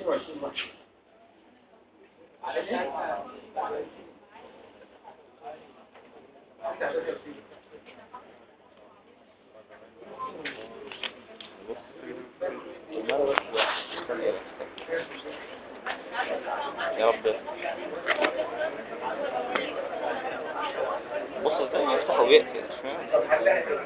22 واحد يا رب بص ازاي يفتح ويقفل مش فاهم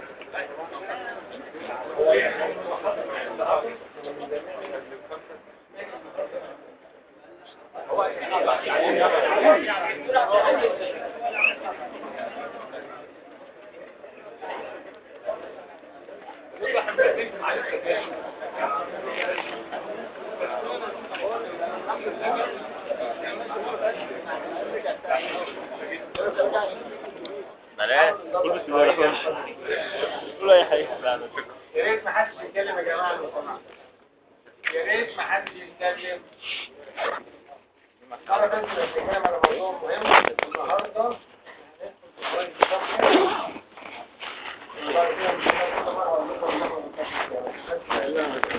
بلاش قول بسم الله الرحمن الرحيم قول اي حاجه لا لا شكرا يا ريت ما حدش يتكلم يا جماعه لو سمحت يا ريت ما حدش يتكلم انا بس بتكلم على موضوع مهم النهارده هندخل في شوية صفحة. وبعد كده مش هنعرف طبعاً أقول لكم المرة اللي فاتت.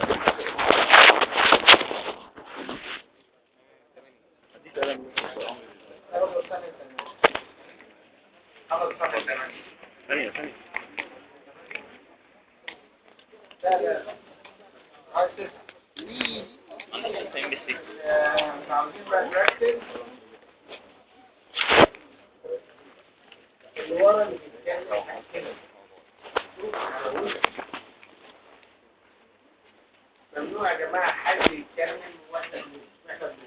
أنا بستنى الثانية. خلاص صفحة ثمانية. ثانية ثانية لا لا عايز تسمع. انا فاهم بس آه، عاوزين بقى نركز اللي ورا اللي بيتكلم هيتكلم. ممنوع يا جماعة حد يتكلم واحنا بن- واحنا بن-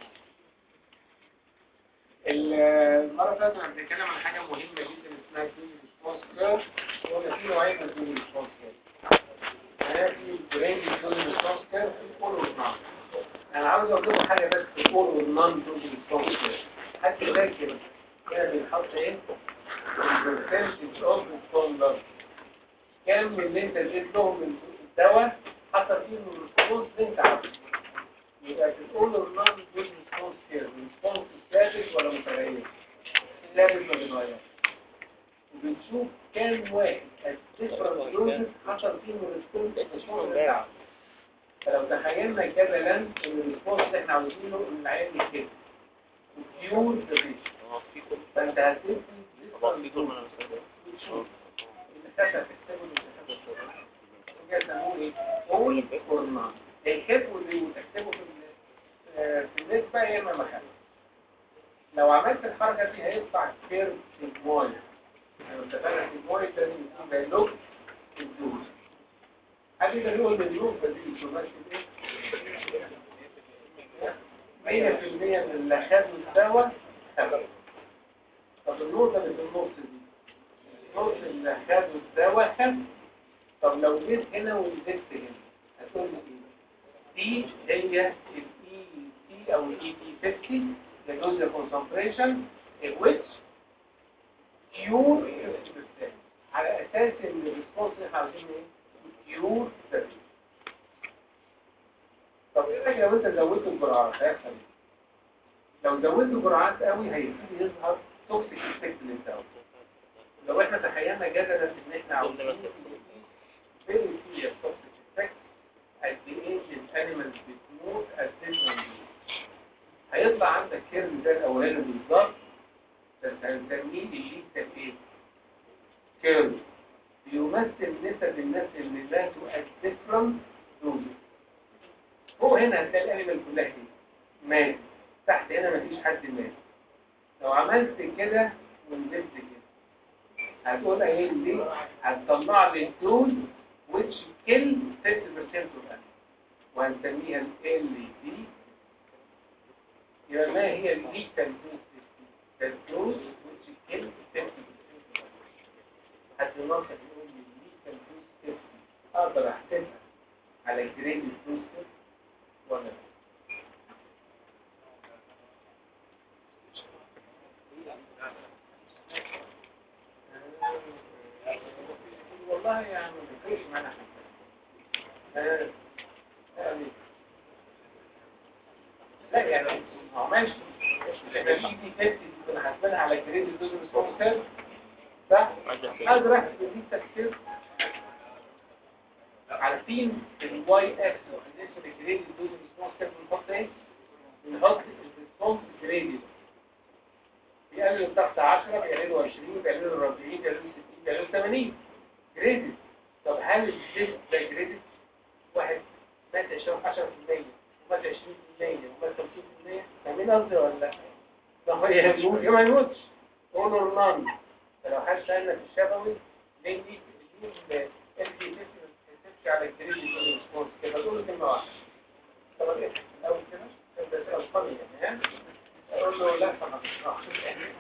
ال- المرة اللي فاتت كنا بنتكلم عن حاجة مهمة جدا اسمها كلين ريسبونس كيرف وقلنا في نوعين من كلين ريسبونس كيرف. أنا في برين كلين ريسبونس كيرف في كل والنون. أنا عاوز أقول لكم حاجة بس في كل والنون كلين ريسبونس كيرف. حد فاكر هنا بنحط إيه؟ البرسنتج أوف ريسبوندر كام من اللي أنت اديتهم من الدواء حصل فيهم الريسبونس اللي أنت عاوزه. يبقى تقول له النون جود ريسبونس كيرف ريسبونس ثابت ولا متغير ثابت ولا بيتغير وبنشوف كام واحد الديفرنت دوزز حصل فيهم الريسبونس الريسبونس اللي عاوزه فلو تخيلنا كده لان ان الريسبونس اللي احنا عاوزينه ان العيان يكتب وكيور ذا بيشنت فانت هتدي طبعا في طول ما انا مستني وتشوف المسافه تكتبه المسافه كده يسموه ايه؟ قول اور نون هيكتبوا اللي وتكتبوا في ال- آه، في النسبه يا اما مكان لو عملت الحركه دي هيطلع كيرف سيجمويد لو اتفقنا سيجمويد لازم يكون بيلوك الدوز حد يقدر يقول باللوك بدي تمثل ايه؟ 100% من اللي خدوا الدواء خدوا طب النقطة اللي في النص دي النص اللي خدوا الدواء خد طب لو جيت هنا ونزلت هنا هتقول لي ايه؟ دي هي الاي تي او الاي تي 50 الجزء concentration which cure 50% على اساس ان الريسبونس اللي احنا عاوزينه ايه؟ كيور طب ايه رايك لو انت زودت الجرعات هيحصل ايه؟ لو زودت الجرعات قوي هيبتدي يظهر توكسيك افكت للدواء لو احنا تخيلنا جدلا ان احنا عاوزين very serious toxic effect at the age of animals بتموت at different ages. هيطلع عندك كيرف زي الاولاني بالظبط بس هنسميه الليتا ايه؟ كيرف بيمثل نسب الناس اللي ماتوا at different doses. فوق هنا هتلاقي الانيمال كلها كده مات تحت هنا مفيش حد مات لو عملت كده ونزلت كده هتقول ايه دي هتطلع لي الدوز which kill 50% of them وهنسميها ال LD يبقى ما هي الليتال دوز الدوز which kill 50% حد النصر يقول لي الليتال دوز 50 اقدر احسبها على جريد الدوز 50 ولا لا والله يعني ما بيفرقش معانا حاجه آه، يعني لا يعني هو ماشي احنا دي دي تيست كنا حاسبينها على جريد الدوز ريسبونس صح؟ هذا راح دي تفسير عارفين الواي اكس بالنسبه لجريد الدوز ريسبونس كيرف بنحط ايه؟ ومات 20% ومات 50% فاهمين قصدي ولا لا؟ ده هو يهموت ما يموتش قول له نان فلو حد سألنا في الشفوي ليه دي دي ال دي ما تحسبش على الجريد اللي ريسبونس كده تقول له كلمة واحدة طب ايه الأول كده تبدأ تبقى القرية يعني ها؟ اقول له لا فما تشرحش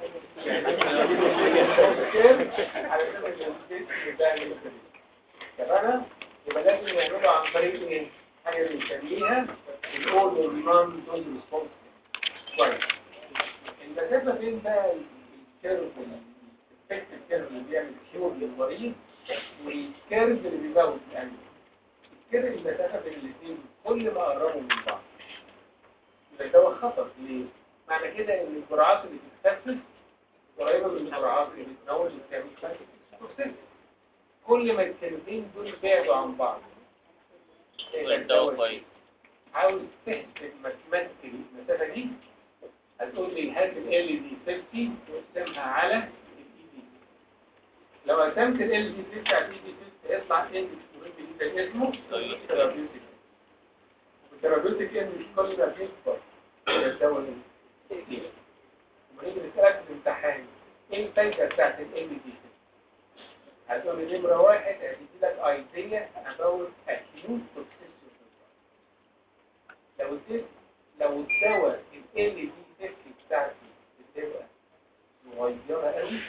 على سبيل المثال ده تمام يبقى لازم يعملوا عن طريق ايه حاجه بنسميها الاول والنون دوز ريسبونس كويس المسافه بين بقى الكيرف الافكتيف كيرف اللي بيعمل كيور للمريض والكيرف اللي بيزود الانيمال الكيرف المسافه بين الاثنين كل ما قربوا من بعض يبقى ده خطر ليه؟ معنى كده ان الجرعات اللي بتتخفف قريبه من الجرعات اللي بتتناول وبتعمل توكسيك كل ما الكلمتين دول بعدوا عن بعض والدواء كويس عاوز تحسب ماثيماتيكال المسافه دي هتقول لي هات ال دي 50 واقسمها على الاي دي لو قسمت ال دي 50 على الاي دي 50 يطلع اندكس مهم جدا اسمه ثيرابيوتيك الثيرابيوتيك اندكس كل ده بيكبر الدواء ده لما نيجي نسالك في الامتحان ايه الفايده بتاعت ال دي 50 هتقول لي نمرة واحد هتدي لك ايديا about acute toxicity لو اديت لو الدواء ال دي 50 بتاعتي بتبقى صغيرة قوي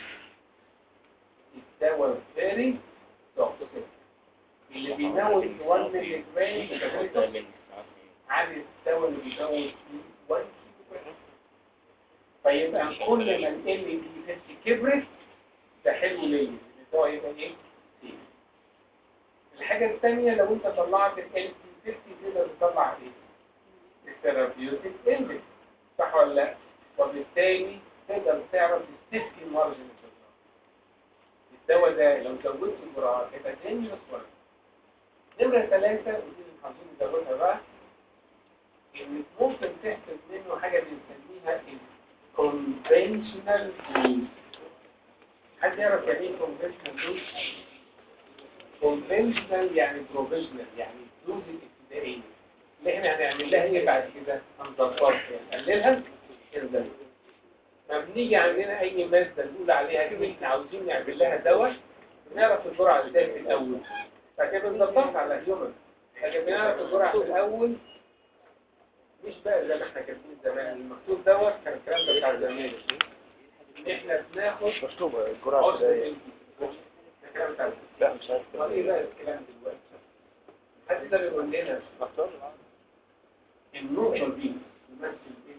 الدواء very toxic اللي بيموت 1 ملي جرام عن الدواء اللي بيموت 1 كيلو جرام فيبقى كل ما ال دي 50 كبرت ده حلو ليا هو يبقى ايه سي الحاجة الثانية لو انت طلعت ال LP50 تقدر تطلع ايه الثيرابيوتيك اندكس صح ولا لا وبالتالي تقدر تعرف السيفتي مارجن الدواء ده لو زودت الجرعات هيبقى دينجرس ولا نمرة ثلاثة ودي اللي عاوزين نزودها بقى ان ممكن تحسب منه حاجة بنسميها الكونفنشنال دوز حد يعرف يعني ايه conventional دوز؟ conventional يعني provisional يعني الدوز الابتدائية اللي احنا هنعمل لها ايه بعد كده؟ هنظبطها نقللها ننزل ما بنيجي عندنا اي مادة نقول عليها كده احنا عاوزين نعمل لها دواء بنعرف الجرعة ازاي في الاول فكده بنظبطها على الهيومن لكن بنعرف الجرعة في الاول مش بقى زي ما احنا كاتبين زمان المكتوب دوت كان الكلام ده بتاع زمان ان احنا بناخد مكتوبة الجرعة عشر الابتدائية مللي. ده كلام بتاع زمان. لا مش عارف امال ايه بقى الكلام دلوقتي حد ده بيقول لنا مختار النقطة دي تمثل ايه؟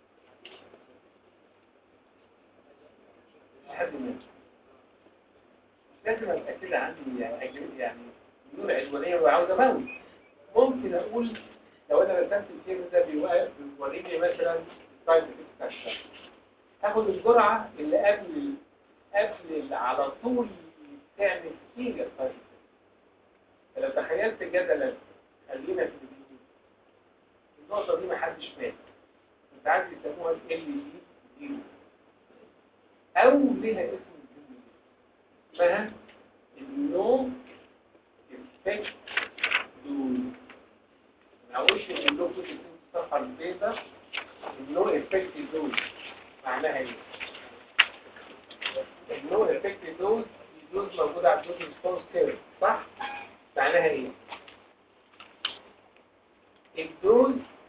لحد ما لازم ابقى كده عندي يعني أجل- يعني نور علمانية وعاوز اموت ممكن اقول لو انا رسمت الكيرف ده بيوقف بيوريني مثلا السايد افكت بتاع الشمس هاخد الجرعة اللي قبل قبل اللي على طول تعمل كتير السايد افكت فلو تخيلت جدلا خلينا في الفيديو النقطة دي محدش فاهم ساعات بيسموها ال دي زيرو أو لها اسم جديد اسمها النو افكت دوز معقولش ان له كتب في الصفحة البيضاء النو افكت دوز معناها ايه؟ النو افكت دوز دي دوز موجودة على الدوز ريسبونس كيرف صح؟ معناها ايه؟ الدوز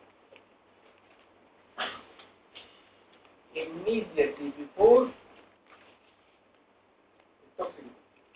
immediately before التوكسين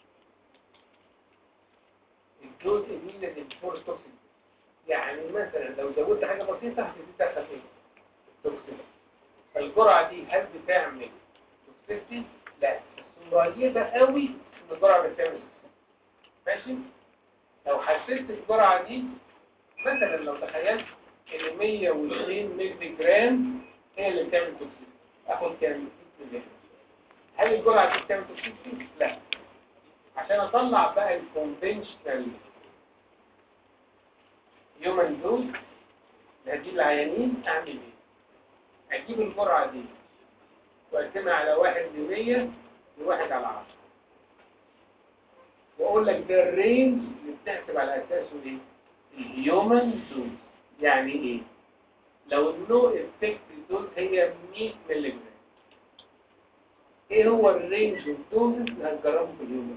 الدوز immediately before التوكسين يعني مثلا لو زودت حاجة بسيطة هتبتدي تحصل ايه؟ توكسين فالجرعة دي هل بتعمل توكسيتي؟ لا بس قريبة قوي من الجرعة اللي بتعمل توكسيتي ماشي؟ لو حسيت الجرعة دي مثلا لو تخيلت ان 102 مللي جرام هي اللي بتعمل توكسيك اخد كام 6 مللي هل الجرعه دي بتعمل توكسيك لا عشان اطلع بقى الكونفنشنال هيومن دوز لهذه العيانين اعمل ايه اجيب الجرعه دي واقسمها على 1 ل 100 لواحد على 10 واقول لك ده الرينج اللي بتحسب على اساسه ايه الهيومن دوز يعني ايه لو النو افكت دوز هي 100 مللي جرام ايه هو الرينج الدوز اللي هتجربه في اليوم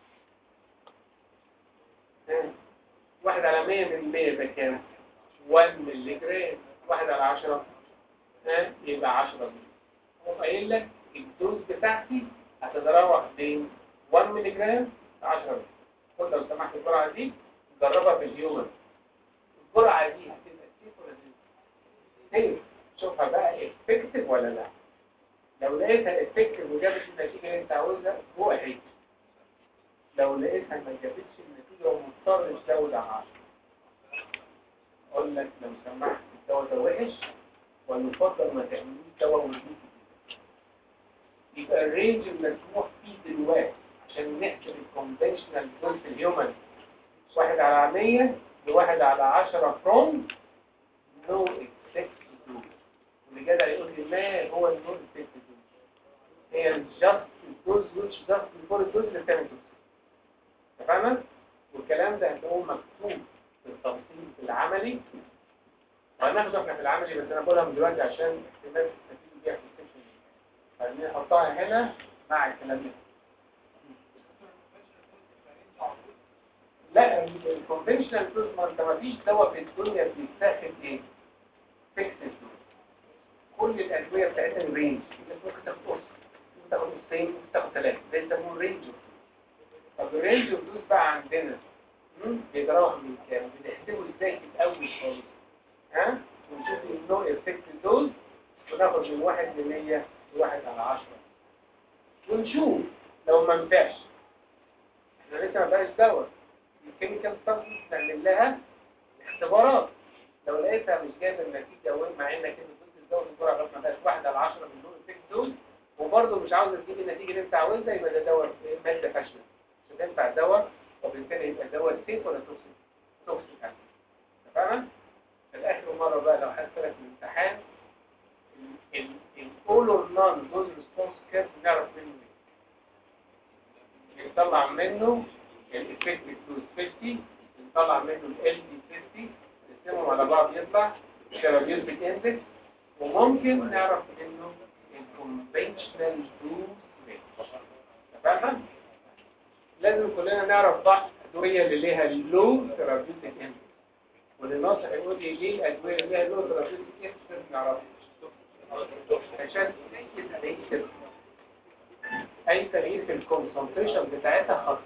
ها؟ واحد على 100 من 100 ده كام 1 مللي جرام واحد على 10 ها يبقى 10 مللي هو قايل لك الدوز بتاعتي هتتراوح بين 1 مللي جرام ل 10 مللي خد لو سمحت الجرعه دي جربها في الهيومن الجرعه دي هتبقى سيف ولا سيف؟ سيف شوفها بقى افكتيف ولا لا لو لقيتها افكتيف وجابت النتيجه اللي انت عاوزها جو اهيد لو لقيتها ما جابتش النتيجه ومضطر تزود على 10 اقول لك لو سمحت الدواء ده وحش والمفضل ما تعملوش دواء وجديد يبقى الرينج المسموح فيه دلوقتي عشان نحسب الكونفنشنال دوز في الهيومن واحد على 100 لواحد على 10 فروم نو اكسبت دوز واللي جدع يقول لي ما هو النو اكسبت دوز هي الجاست الدوز which جاست before الدوز اللي بتعمل دوز تفهمت؟ والكلام ده هتلاقوه مكتوب بالتفصيل في العملي وهناخده احنا في العملي بس انا بقولها من دلوقتي عشان احتمال تستفيدوا بيها في السكشن خليني احطها هنا مع الكلام ده لا الكونفنشنال دوز ما انت ما فيش دواء في الدنيا بيتاخد ايه؟ فيكسد كل الادويه بتاعتها رينج ممكن تاخد قرص ممكن تاخد قرصين ممكن تاخد ثلاثه ده يسموه رينج طب الرينج اوف دوز بقى عندنا مم؟ بيتراوح من كام؟ بنحسبه ازاي في الاول خالص ها؟ ونشوف النو افكت دوز وناخد من واحد ل 100 لواحد على 10 ونشوف لو ما نفعش احنا لسه ما بقاش دواء الكيميكال سبستنس نعمل لها اختبارات لو لقيتها مش جايبه النتيجه مع انك انت كنت تزود الجرعه بس ما بقاش واحد على 10 من دول الفيك دول وبرضه مش عاوز تجيب النتيجه اللي انت عاوزها يبقى ده دواء ماده فاشله مش هتنفع دواء وبالتالي يبقى دواء سيف ولا توكسيك توكسيك تمام في الاخر مره بقى لو حد سالك في الامتحان الاول اور نون دوز ريسبونس كيرف نعرف منه ايه نطلع منه الافكتيف دوز 50 نطلع منه ال دي 50 نقسمهم على بعض يطلع ثيرابيوتيك اندكس وممكن نعرف منه الكونفنشنال دوز تمام لازم كلنا نعرف بعض الادويه اللي ليها لو ثيرابيوتيك اندكس واللي ناصح يقول لي ليه الادويه اللي ليها لو ثيرابيوتيك اندكس نعرفها عشان اي تغيير اي تغيير في الكونسنتريشن بتاعتها خطر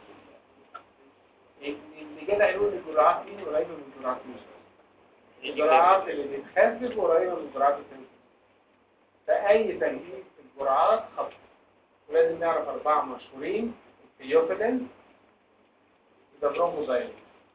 اللي جدع يقول الجرعات مين قريبه من الجرعات مين الجرعات اللي بتخفف قريبه من الجرعات الثانيه فاي تغيير في الجرعات خطر ولازم نعرف اربعه مشهورين الثيوفيلين وده بروموزايل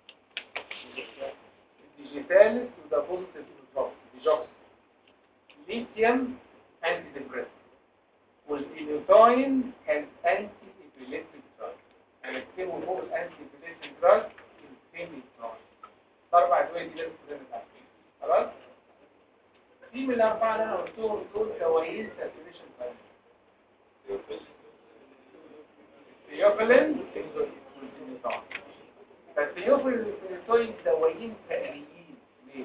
الديجيتاليس وده بوزيتيف بالظبط ديجوكس ليثيوم انتي ديبريسنت والفينوتاين كان انتي ابيليتيك دراج هنكتبه فوق الانتي ابيليتيك دراج الفينوتاين اربع ادويه دي لازم كلنا عارفين خلاص في من الاربعه اللي انا قلتهم دول كويس ساتوريشن تايم الثيوفيلين والفينوتاين فالثيوفيلين والفينوتاين دوايين تقليديين ليه؟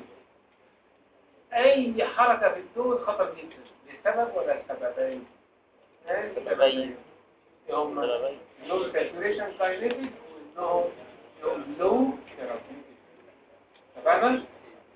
اي حركة في الدول خطر جدا لسبب ولا لسببين سببين. هم لو ساتوريشن كاينيتيك وانهم لو ثيرابيوتيك تمام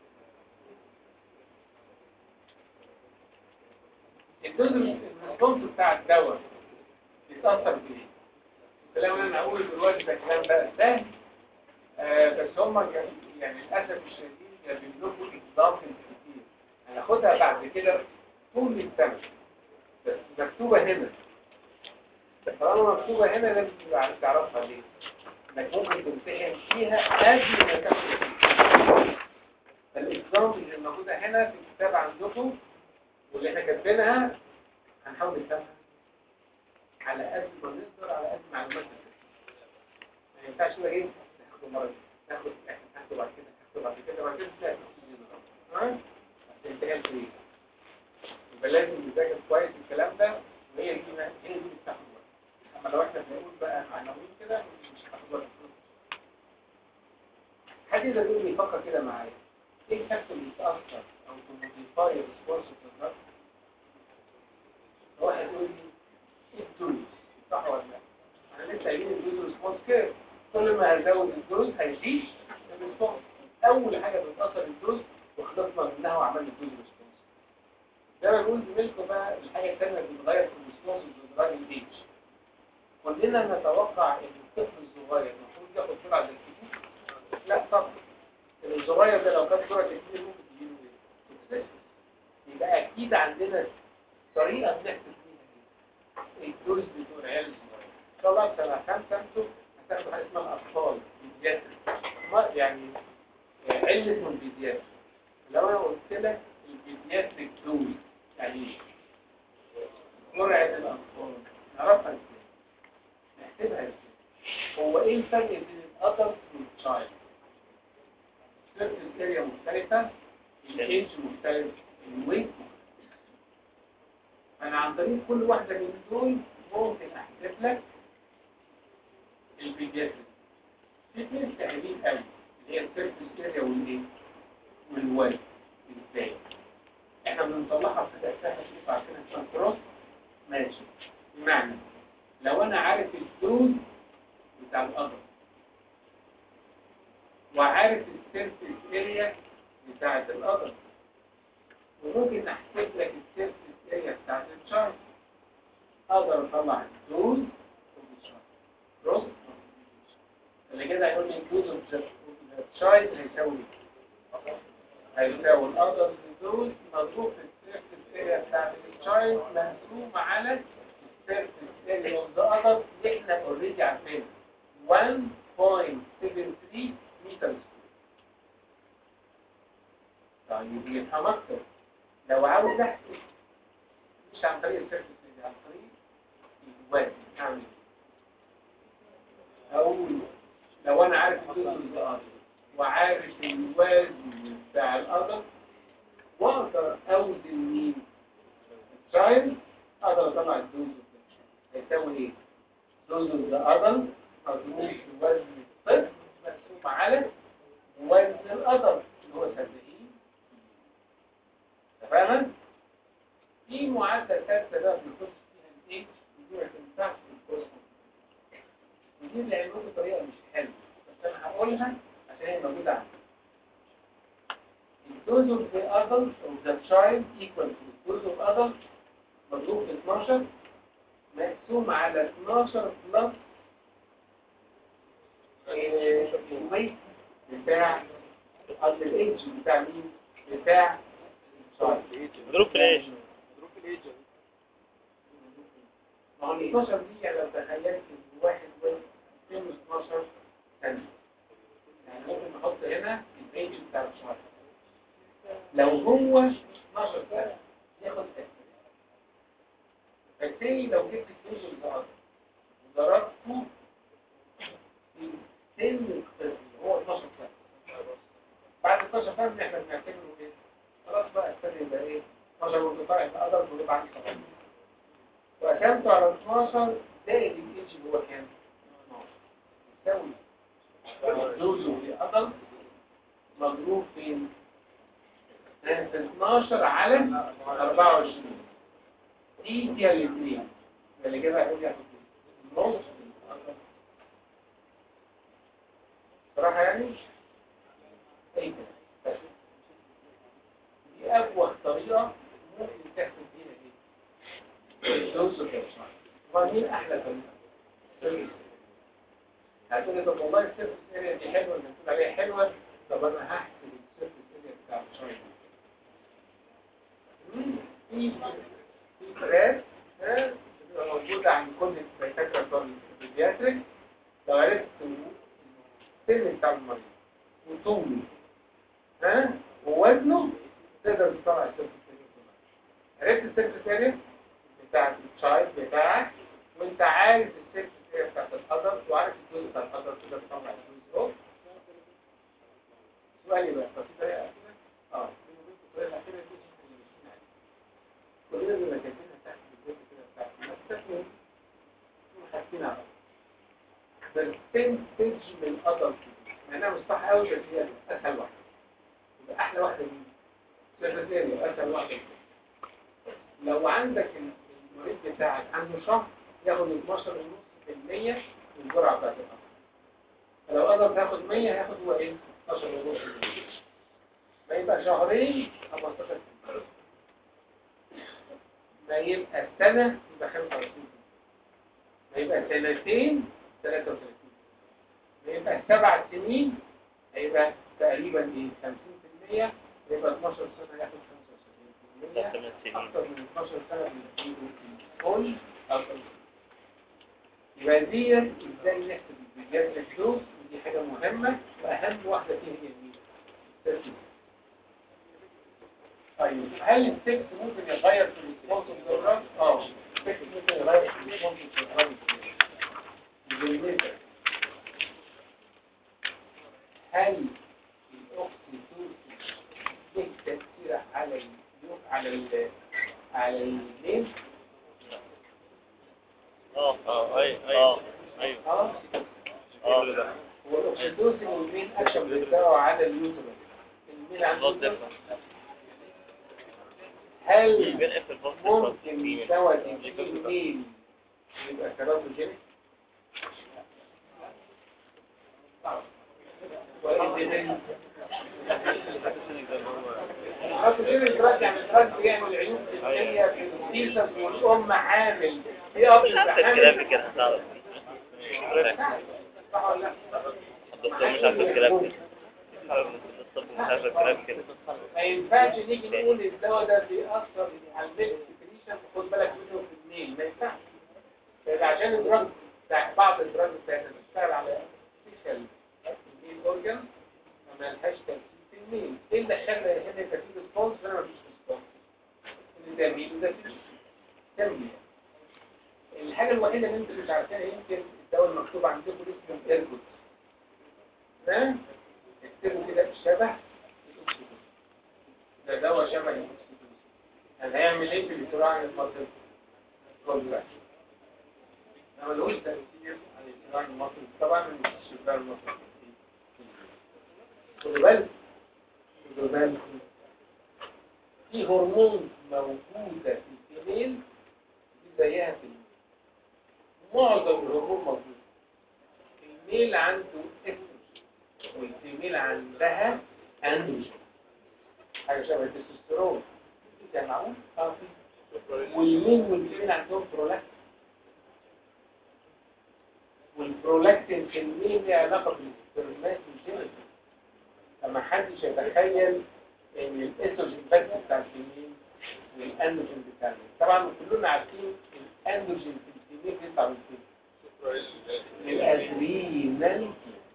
الدوز الريسبونس بتاع الدواء بيتاثر بايه الكلام اللي انا هقوله دلوقتي ده كلام بقى سهل آه بس هم يعني للاسف الشديد جايبين لكم اكزامبل كتير هناخدها بعد كده طول السنه بس مكتوبه هنا طالما مكتوبه هنا لازم تبقى تعرفها ليه انك ممكن تمتحن فيها قبل ما تاخد الاكزامبل اللي موجوده هنا في الكتاب عندكم واللي احنا كاتبينها هنحاول نفهمها على قد ما نقدر على قد معلوماتنا ما ينفعش نبقى ايه ناخده مره ناخد ناخده بعد كده ناخده بعد كده بعد كده تلاقي ها الامتحان في ايه يبقى لازم نذاكر كويس الكلام ده وهي دي ما- هي دي اللي بتاخد وقت اما لو احنا بنقول بقى عناوين كده مش هتاخد وقت حد يقدر يقول لي يفكر كده معايا ايه الفاكتور اللي يتاثر او تموديفاي ريسبونس في الدرج واحد يقول لي الدوز صح ولا لا انا لسه قايلين الدوز ريسبونس كيرف كل ما هزود الدوز هيزيد الريسبونس اول حاجه بتاثر الدوز وخلصنا منها وعملنا الدوز ريسبونس ده بقول زميلكم بقى الحاجه الثانيه اللي بتتغير في الريسبونس بالدراج الايدج كلنا نتوقع ان الطفل الصغير المفروض ياخد جرعه زي الكبير لا طبعا الصغير ده لو خد جرعه كتير ممكن تجيله ايه؟ توكسيسيتي. يبقى اكيد عندنا طريقه بنحسب فيها ايه؟ الدوز بتوع العيال الصغيره ان شاء الله سنه خمسه انتوا هتاخدوا حاجه اسمها الاطفال بيدياتريك ما يعني علة من البيدياتريك لو انا قلت لك البيدياتريك دوز يعني ايه؟ جرعه الاطفال نعرفها ازاي؟ نحسبها ازاي؟ هو ايه الفرق بين الادلت والتشايلد؟ سيرفيس اريا مختلفة الايدج مختلف الويت انا عن طريق كل واحدة من دول ممكن احسب لك البيدياتريك في اثنين سهلين قوي اللي هي السيرفيس اريا والايه والويت ازاي احنا بنطلعها في تأسيسها شوف عارفين اسمها كروس ماشي بمعنى لو انا عارف الدوز بتاع الأرض وعارف السيرفيس اريا بتاعة الأرض وممكن احسب لك السيرفيس اريا بتاعة الشارت اقدر اطلع الدوز والشارت روس اللي كده هيقول لي الدوز والشارت هيساوي هيساوي الأرض دوز مضروب في السيرفيس اريا بتاعة الشارت مقسوم على السيرفيس اريا اوف ذا اذر اللي احنا اوريدي عارفينه 1.73 متر طيب يفهم اكتر لو عاوز احسب مش عن طريق السيرفيس اريا عن طريق الوزن اعمل اقول لو انا عارف الجزء الارض وعارف الوزن بتاع الارض واقدر اوزن مين الترايل اقدر اطلع الدوز هيساوي ايه دوز الارض مضروب في وزن الطفل مقسوم على وزن الارض اللي هو 70 تماما في معادله ثالثه بقى بنخش فيها الايه ودي ما تنفعش في الكورس ودي اللي عملوا بطريقه مش حلوه بس انا هقولها عشان هي موجوده عندي الدوز اوف ذا adult of the child equal to the dose of adult مضروب في 12 مقسوم على 12 بلس الويت بتاع قصد الايدج بتاع مين؟ بتاع الشايلد مضروب في الايش ما هو ال 12 دي يعني لو تخيلت ان واحد وزن 12 سنة يعني ممكن نحط هنا الايدج بتاع الشايلد لو هو 12 سنة ياخد تكتيك فالتاني لو جبت الجزء الضغط وضربته في سن الطفل هو 12 سنة بعد 12 سنة احنا بنعتبره ايه؟ خلاص بقى السن يبقى ايه؟ 12 مرتفع يبقى قدر ويبقى عندي 7 وقسمته على 12 زائد الايدج اللي هو كام؟ 12 يساوي دوزه في قدر مضروب فين؟ في 12 على 24 دي فيها الاثنين اللي كده هيقول لي نص صراحة يعني ايه ده دي أبوخ طريقة ممكن تحسب فيها ايه دوز الكرسان ومين أحلى طريقة هتقول لي طب والله السيرفس اريا دي حلوة اللي بتقول عليها حلوة طب أنا هحسب السيرفس اريا بتاع الشايل في في فراس بتبقى موجودة عند كل الدكاترة بتوع البيدياتريك لو عرفت السن بتاع المريض وطوله ها ووزنه تقدر تطلع السيرفس اريا عرفت السيرفس اريا بتاعت الشايلد بتاعك وانت عارف السيرفس اريا بتاعت الحضر وعارف الجزء بتاع الحضر تقدر تطلع الجزء اهو سؤالي بقى طب في طريقة أخيرة؟ اه الطريقة الأخيرة دي كلنا بنبقى كاتبينها تحت الجزء كده بتاعت المستثمر حاطين على برسنتج من الأدلت مع انها مش صح قوي بس هي اسهل واحده يبقى احلى احلى واحده دي سيرفيسيريا اسهل واحده لو عندك المريض بتاعك عنده شهر ياخد 12 ونص في المية من الجرعه بتاعت الأمر. فلو قدر تاخد 100 هياخد هو ايه 12 ونص في المية. ما يبقى شهرين 15 في المية. ما يبقى سنة يبقى 25 ما يبقى سنتين 33 ما يبقى سبع سنين هيبقى تقريبا ايه 50% يبقى 12 سنة ياخد 75% ثمان سنين أكثر من 12 سنة بيجيبوا كل أكثر يبقى دي ازاي نحسب الفيديوهات الفلوس ودي حاجة مهمة وأهم واحدة فيها هي مين؟ الترتيب. طيب هل السكس ممكن يغير في الريسبونس الجغرافي؟ اه السكس ممكن يغير في الريسبونس الجغرافي بالمثل هل الاوكسيتوسين له تأثير على ال على ال على الليل؟ اه اه اي اي ايوه اه اه هو الاوكسيتوسين والمين اكشن بتاعه على اليوتيوب المين عنده بالظبط هل بنقفل الفصل ممكن دواء يجيب الميل يبقى سببه جيني؟ وإذن الخط الجيني دلوقتي يعني الدرج بيعمل عيوب جنسية في السيسس والأم حامل في أب مش عارف حامل الكلام كده هتعرف صح ولا لا؟ الدكتور مش عارف الكلام كده الدكتور مش عارف الكلام كده ما ينفعش نيجي نقول الدواء ده بيأثر على الميلك سكريشن خد بالك منه في الاثنين ما ينفعش لأن عشان الدراج بتاع بعض الدراج بتاعتنا بتشتغل على سبيشال الميل اورجان ما لهاش تركيز في الميل ايه اللي خلى هنا يبقى فيه ريسبونس وانا مفيش ريسبونس ان ده ميل وده فيه كمل الحاجة الوحيدة اللي انتوا مش عارفينها يمكن الدواء المكتوب عندكم اسمه ايرجوت ده اكتبوا كده شبه الأكسجين. ده دواء شبه الأكسجين. يعني هيعمل ايه في الاتراع عن المصل كونتراكشن ما ملوش تأثير على الاتراع عن المصل طبعا مش الاتراع عن المصل خدوا بالكم خدوا بالكم في هرمون موجودة في الفيميل دي زيها في الميل معظم الهرمون موجود الميل عنده استروجين والفيميل عندها اندروجين حاجه شبه التستوستيرون ده معقول اه في والمين والفيميل عندهم برولاكتين والبرولاكتين في الميل له علاقه بالسpermatogenesis لما حدش يتخيل ان الاستروجين بس بتاع الفيميل والاندروجين بتاع الميل طبعا كلنا عارفين الاندروجين في الفيميل بيطلع من فين؟ من الادرينال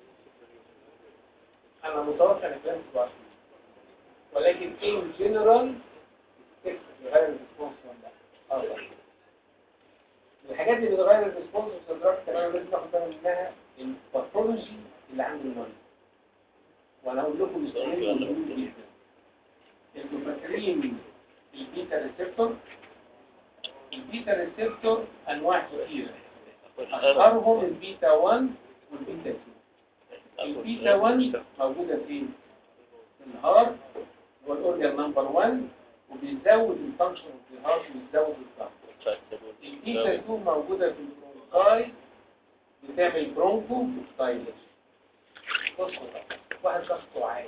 انا متوقع ان الكلام تبقى عارفين. ولكن ان جنرال يغير الريسبونس ولا لا اه طبعا. من الحاجات اللي بتغير الريسبونس والدراج كمان لازم ناخد بالنا منها الباثولوجي اللي عند المريض وانا هقول لكم مثالين مهمين جدا انتوا فاكرين البيتا ريسبتور البيتا ريسبتور انواع كتيره اشهرهم البيتا 1 والبيتا 2 البيتا 1 موجودة فين؟ في الهارت هو الاورجان نمبر 1 وبيزود الفانكشن في الهارت وبيزود الضغط البيتا 2 موجودة في البرونكاي بتعمل برونكو ستايلش بصوا بقى واحد ضغطه عالي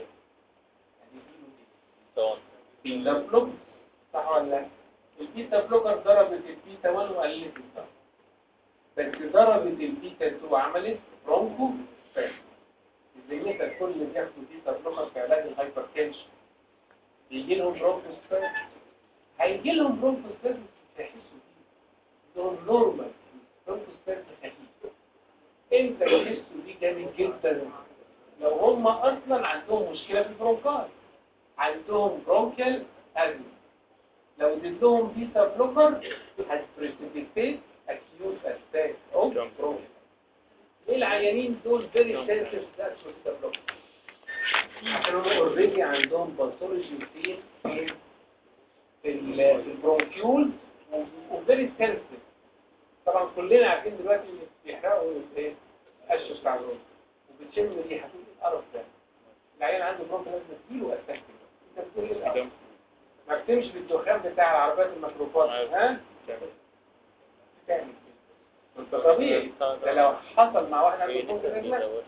طبعا بيتا بلوك صح ولا لا؟ البيتا بلوكر ضربت البيتا 1 وقللت الضغط بس ضربت البيتا 2 وعملت برونكو ستايلش الزينيتا كل اللي بياخدوا بيتا بلوكر في علاج الهايبرتنشن بيجي لهم برونكوستاز هيجي لهم برونكوستاز تحسوا بيه دول نورمال برونكوستاز خفيف انت تحسوا بيه جامد جدا لو هم اصلا عندهم مشكله في البرونكاي عندهم برونكيال ازمه لو اديتهم بيتا بلوكر هتبريسيبيتيت اكيوت اتاك او برونكيال ليه العيانين دول فيري سنسيتيف للاسوس بلوك عشان هم اوريدي عندهم باثولوجي في في في ال- في البرونكيول وفيري سنسيتيف طبعا كلنا عارفين دلوقتي ان بيحرقوا الايه القش بتاع الروز وبتشم ريحه تقول ايه القرف ده العيان عنده برونكيول لازم تجيله اتاك انت بتقول ايه الأول؟ ما بتمشي بالدخان بتاع العربيات الميكروباص ها تعمل انت طبيعي ده لو حصل مع واحد عنده فوق رجلك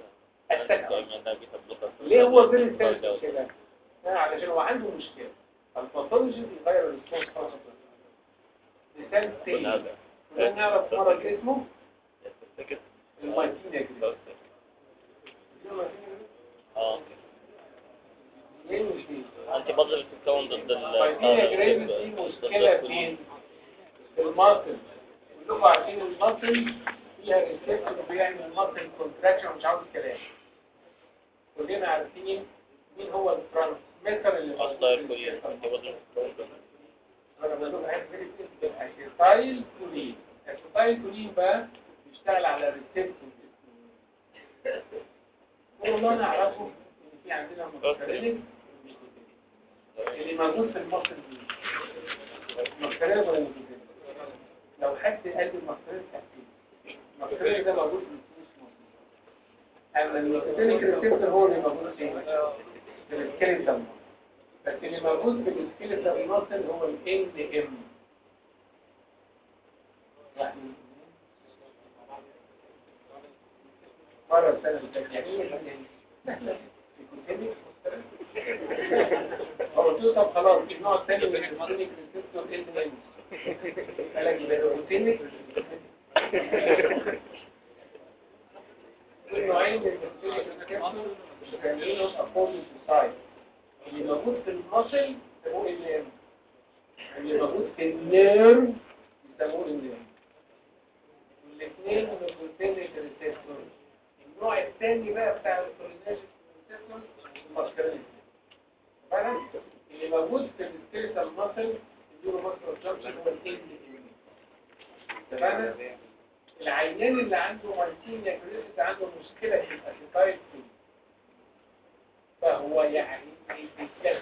ليه هو غير الثالث كده ها، علشان هو عنده مشكله الباثولوجي بيغير الريسبونس خالص مثال تاني كنا نعرف مرض اسمه المايتينيا جريد اه ليه مش دي؟ انت بذر بتتكون ضد ال المايتينيا جريد دي مشكله فين؟ في الماسل كلكم عارفين الماسل فيها ريسبتور بيعمل الماسل كونتراكشن مش عاوز كلام كلنا عارفين مين هو الترانسميتر اللي موجود اصدر في كلية السيستم. انت بذر بتتكون انا بقول لك حاجه فيري سيمبل اسيتايل كولين اسيتايل كولين بقى بيشتغل على الريسبتور كل ما نعرفه ان في عندنا مكررين اللي موجود في المصل دي مكررين ولا مكررين لو حد قال لي مكررين تحتيه المكررين ده موجود في الفلوس اما المكررين ريسبتور هو اللي موجود فين في السكيلتال بس اللي موجود في السكيلتال ماسل هو ال ام يعني مرة السنة اللي فاتت يعني ايه يعني سهلة هو قلت له طب خلاص في نوع تاني من السيستميك ريسبتور ال ام قال لك يبقى روتينيك كل نوعين من السيستميك ريسبتور بيسمينهم opposite side اللي موجود في المصل يسموه ال ام اللي موجود في النيرف يسموه ال ام والاثنين من الروتينيك ريسبتور النوع الثاني بقى بتاع الكوليناجيك ريسبتور الماسكرين فعلا اللي موجود في السكيلتال ماسل النيورو ماسكر جانكشن هو ال ام تمام العيان اللي عنده مايتينيا جريس عنده مشكلة في الاسيتايل فهو يعني بيتكلم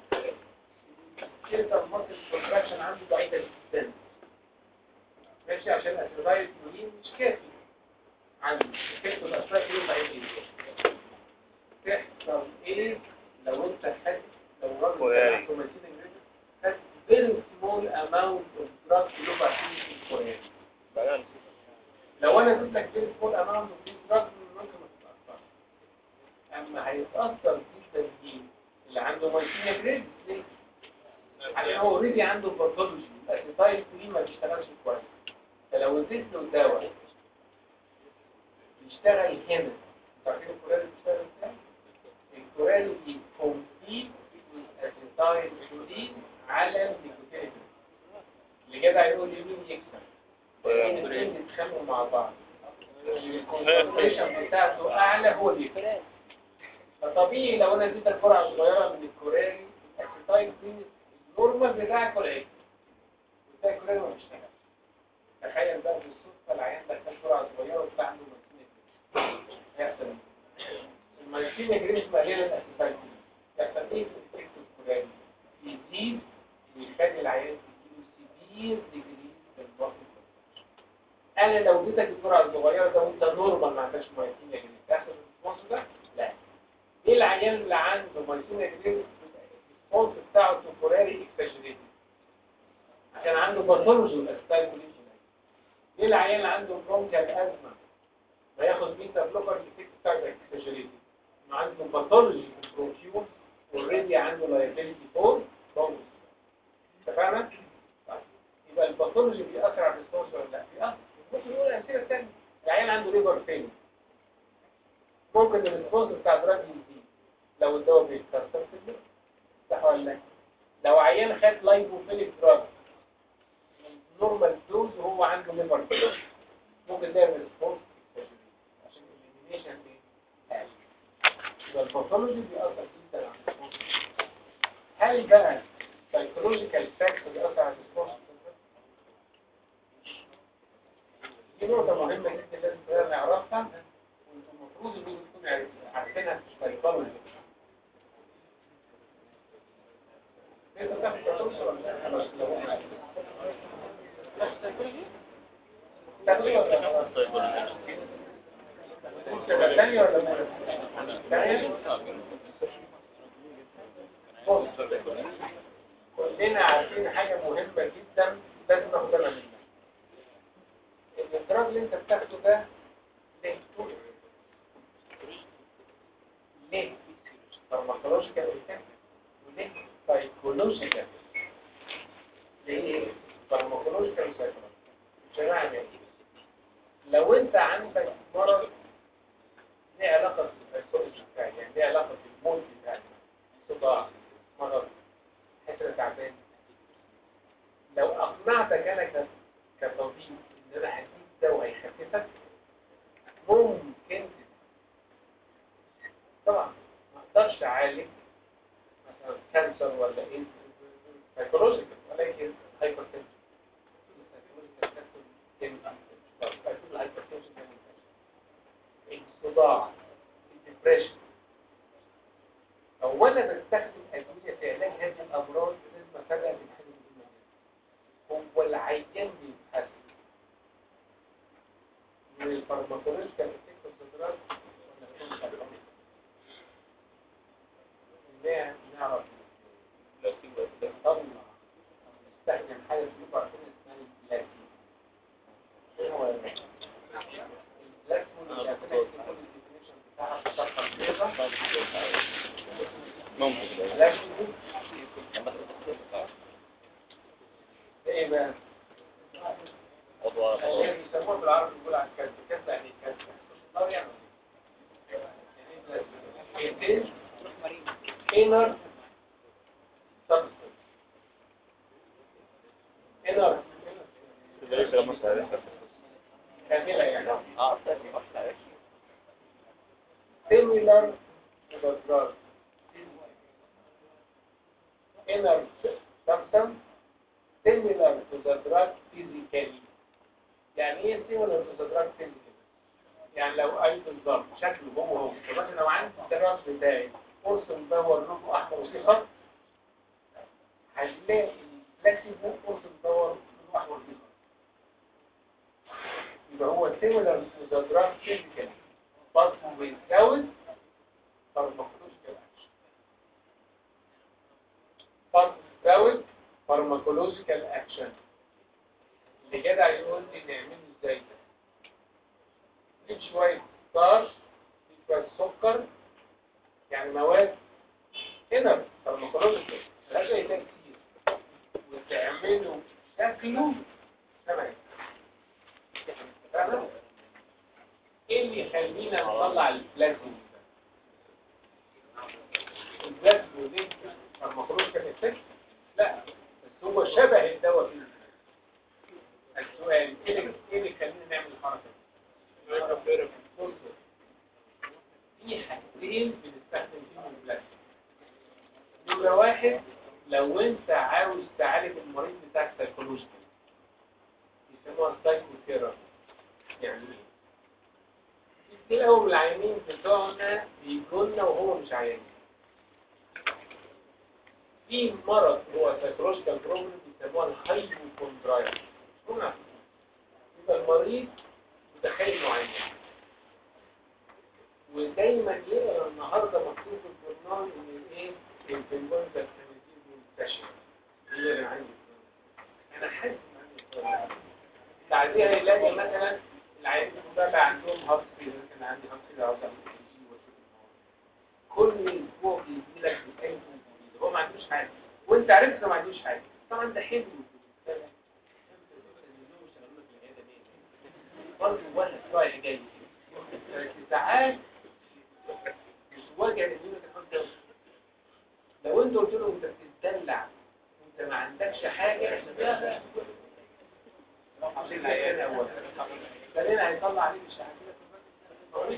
كده المصل الكونتراكشن عنده ضعيفة جدا ماشي عشان الاسيتايل كولين مش كافي عنده كيف الاسيتايل كولين ضعيف جدا تحصل ايه لو انت خدت لو راجل كويس. عنده مايتينيا جريس خدت very small amount of drug to look at كويس لو انا اديت لك فيري سمول اماونت اوف ذيس دراجز ممكن ما تتاثرش اما هيتاثر في التسجيل اللي عنده مايسينيا جريد ليه؟ عشان هو اوريدي عنده باثولوجي الاسيتايل كولين ما بيشتغلش كويس فلو اديت له دواء بيشتغل هنا انتوا عارفين الكورال بيشتغل ازاي؟ الكورال بيكومبيت الاسيتايل كولين على النيكوتين اللي جدع يقول لي مين يكسب الاثنين بيتخانقوا مع بعض الكونسنتريشن بتاعته اعلى هو اللي يفرق فطبيعي لو انا اديتك جرعه صغيره من الكوراني الاكسيتايل كلين النورمال بتاعك قليل بتاع الكوراني ما بيشتغلش تخيل بقى بالصدفه العيان ده خد جرعه صغيره وطلع عنده مايسينيا يحصل ايه؟ المايسينيا جريس مليانه الاكسيتايل كلين يحصل ايه في الافكت الكوراني؟ يزيد ويخلي العيان يجيله سيفير ديجري في البطن انا لو اديتك الجرعه الصغيره ده وانت نورمال ما عندكش مايسينيا جريس تحصل الريسبونس ده؟ لا ليه العيان اللي عنده مايسينيا جريس الريسبونس بتاعه تمبوراري اكساجريتد عشان عنده باثولوجي الاسيتايل كولين ليه العيان اللي عنده برونكيال ازمه ما ياخد بيتا بلوكر الافكت بتاعه اكساجريتد ما عنده باثولوجي في البروكيوم اوريدي عنده لايبيلتي فور برونكس اتفقنا؟ طيب. يبقى الباثولوجي بيأثر على الريسبونس ولا لا؟ بيأثر ممكن نقول امثله ثانيه العيان عنده ليفر فين ممكن الريسبونس بتاع دراج يزيد لو الدواء بيتكسر في الليفر صح ولا لا؟ لو عيان خد لايبوفيليك دراج نورمال دوز وهو عنده ليفر فين ممكن ده الريسبونس عشان الاليمينيشن ايه؟ يبقى الباثولوجي بيأثر جدا على الريسبونس هل بقى سايكولوجيكال فاكتور بيأثر على الريسبونس دي نقطة مهمة جدا لازم كلنا نعرفها والمفروض ان نكون عارف- عارفينها في السايكولوجي. انت بتاخد سايكولوجي ولا لا؟ خلاص، لو احنا- تاخد سايكولوجي؟ تاخد ولا خلاص؟ انت ده تانية ولا مرة؟ تانية؟ بص كلنا عارفين حاجة مهمة جدا لازم ناخد بالنا منها ان الدراج اللي انت بتاخده ده ليه طول ليه فارماكولوجيكال افكت وليه سايكولوجيكال ليه فارماكولوجيكال وسايكولوجيكال جماعة لو انت عندك مرض ليه علاقة بالسايكولوجي بتاعي يعني ليه علاقة بالمود بتاعي صداع مرض حسنة تعبان لو أقنعتك أنا ك- كطبيب إن أنا هديك دواء هيخففك ممكن طبعا ما اقدرش اعالج مثلا كانسر ولا ايه سايكولوجيكال ولكن هايبرتنشن الصداع الدبريشن اولا بستخدم ادويه في علاج هذه الامراض لازم افرق بين حاجه مهمه جدا هو العيان بيتحسن من الفارماكولوجيكال افكت الصدرات ولا من الفارماكولوجيكال ازاي نعرف نطلع نستخدم حاجه في عارفين اسمها البلاتين ايه هو البلاتين اللي عارفين كل الديفينيشن بتاعها في الصفحه البيضاء ممكن البلاتين ايه بقى؟ اللي بيسموها بالعربي بيقول على الكذب كذب يعني كذب نار يعني يعني inner substance inner كاملة يعني similar to the drug inner substance similar to the drug physically يعني ايه similar to the drug physically يعني لو اي بالظبط شكله هو هو مثلا لو عندي الدراج بتاعي قرص مدور لونه احمر وفيه خط هتلاقي البلاسيبو قرص مدور لونه احمر وفيه خط يبقى هو similar to the drug physically but without pharmacological action but without pharmacological action اللي جدع يقول لي نعمله ازاي ده نجيب شوية ستار شوية سكر يعني مواد هنا فارماكولوجيكال ملهاش أي تأثير وتعمله شكله تمام فاهمة؟ ايه اللي يخلينا نطلع البلازما ده؟ البلازما دي فارماكولوجيكال افكت؟ لا بس هو شبه الدواء فيه السؤال ايه اللي إيه اللي يخلينا نعمل الحركة دي؟ بص، في حاجتين بنستخدم فيهم البلاستيك نمرة واحد لو انت عاوز تعالج المريض بتاعك سايكولوجيكال يسموها سايكوثيرابي يعني ايه؟ كتير قوي من العيانين بتوعنا بيجولنا وهو مش عيان في مرض هو سايكولوجيكال بروبلم بيسموها الهايبوكوندرايل هنا يبقى المريض متخيل انه عيان ودايما يقرا النهارده مكتوب في الجورنال ان ايه الانفلونزا الخنازير منتشره هي اللي عندي انا حاسس ان عندي انفلونزا. بعديها يلاقي مثلا العيانين كلها بقى عندهم هارت فيلر كان عندي هارت فيلر عاوز اعمل ECG واشوف كل اسبوع بيجي لك بأي جديد هو ما عندوش حاجه وانت عرفت انه ما عندوش حاجه طبعا ده حلو برضه واحد رايح جاي ساعات مش واجع الدنيا تكون ده لو انت قلت له انت بتتدلع وانت ما عندكش حاجه لا عشان العيان اول بعدين هيطلع عليه مش عارف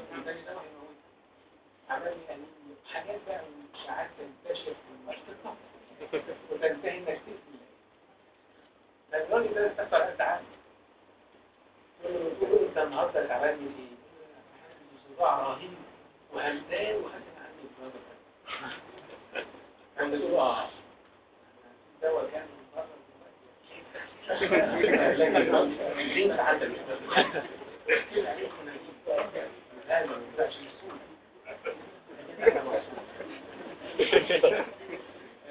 عمل لي حاجات بقى واشاعات تنتشر في المنطقه وتنتهي انك تقتل الراجل ده استفسر انت عارف تقول له انت النهارده تعبان من ايه؟ صداع رهيب وهمدان وحاسس ان عندي انفلونزا عند تقول له اه دواء كان من بره دلوقتي انت عندك احكي عليك لا ما ينفعش يسوق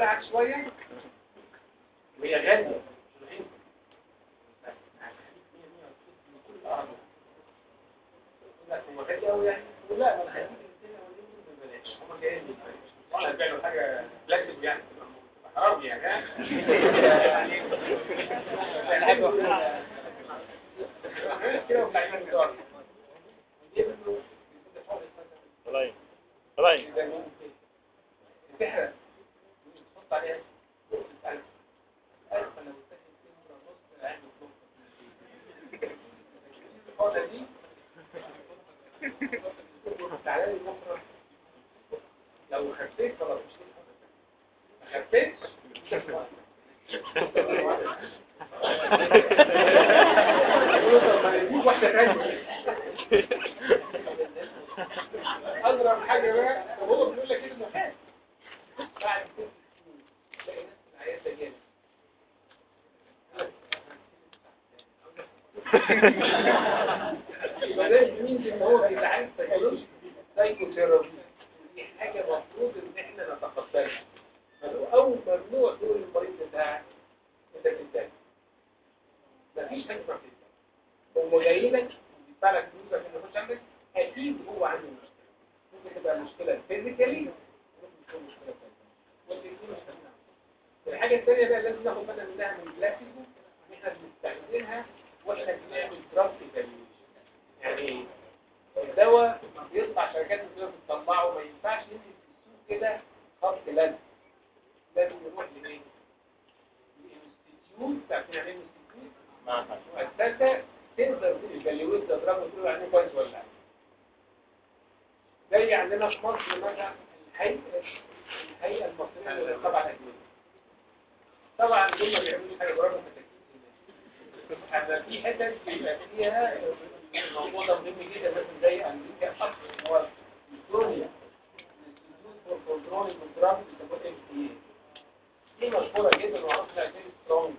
ولعت شويه وهي غاليه مش رخيصة. بس هتخليك مية مية وتشوف من كل الأرض. يقول لك هو غالي أوي يعني يقول لا ما أنا هديك الدنيا والدنيا ببلاش هما جايين لي ببلاش وأنا هبيع له حاجة بلاستيك يعني تبقى حرام يعني ها كده وبتاعين الدار طلعين طلعين تحرق تحط عليها ألف ألف لو تاخد كيلو ونص عين الفاضة دي تعالى لي بكرة لو خفيت خلاص مش ما خفيتش مش هتوقف. طب ما نديك واحدة تانية أضرب حاجة بقى طب هو بيقول لك إيه المكان بعد ست سنين تلاقي ناس في العيادة جامد يبقى ده مين ان هو بيتعالج سيكولوجي سايكوثيرابي دي حاجة مفروض ان احنا نتقبلها فلو اول ممنوع تقول للمريض بتاعك انت بتتاكل مفيش حاجة اسمها بتتاكل هو جاي لك بيدفع لك فلوس عشان يخش عندك اكيد هو عنده مشكلة ممكن تبقى مشكلة فيزيكالي ممكن تكون مشكلة ثانية والاثنين مش هنعمل الحاجة الثانية بقى لازم ناخد بالنا منها من البلاستيكو ان احنا بنستخدمها واحنا بنعمل براكتيكال يعني الدواء لما بيطلع شركات الدواء بتطلعه ما ينفعش يمشي في السوق كده خط لزق لازم يروح لمين؟ الانستيتيوت عارفين يعني ايه انستيتيوت؟ مؤسسة تقدر تيفاليويت تضربه وتقول عليه كويس ولا لا زي عندنا في مصر مثلا الهيئة الهيئة المصرية للرقابة على الأدوية طبعا دول ما بيعملوش حاجة برامج أما في حتت بيبقى فيها الموضوع ده مهم جدا مثلا زي أمريكا أصلا هو استراليا Institute for Controlling the Drugs بيسموها FDA دي مشهورة جدا ومعروفة انها فيري سترونج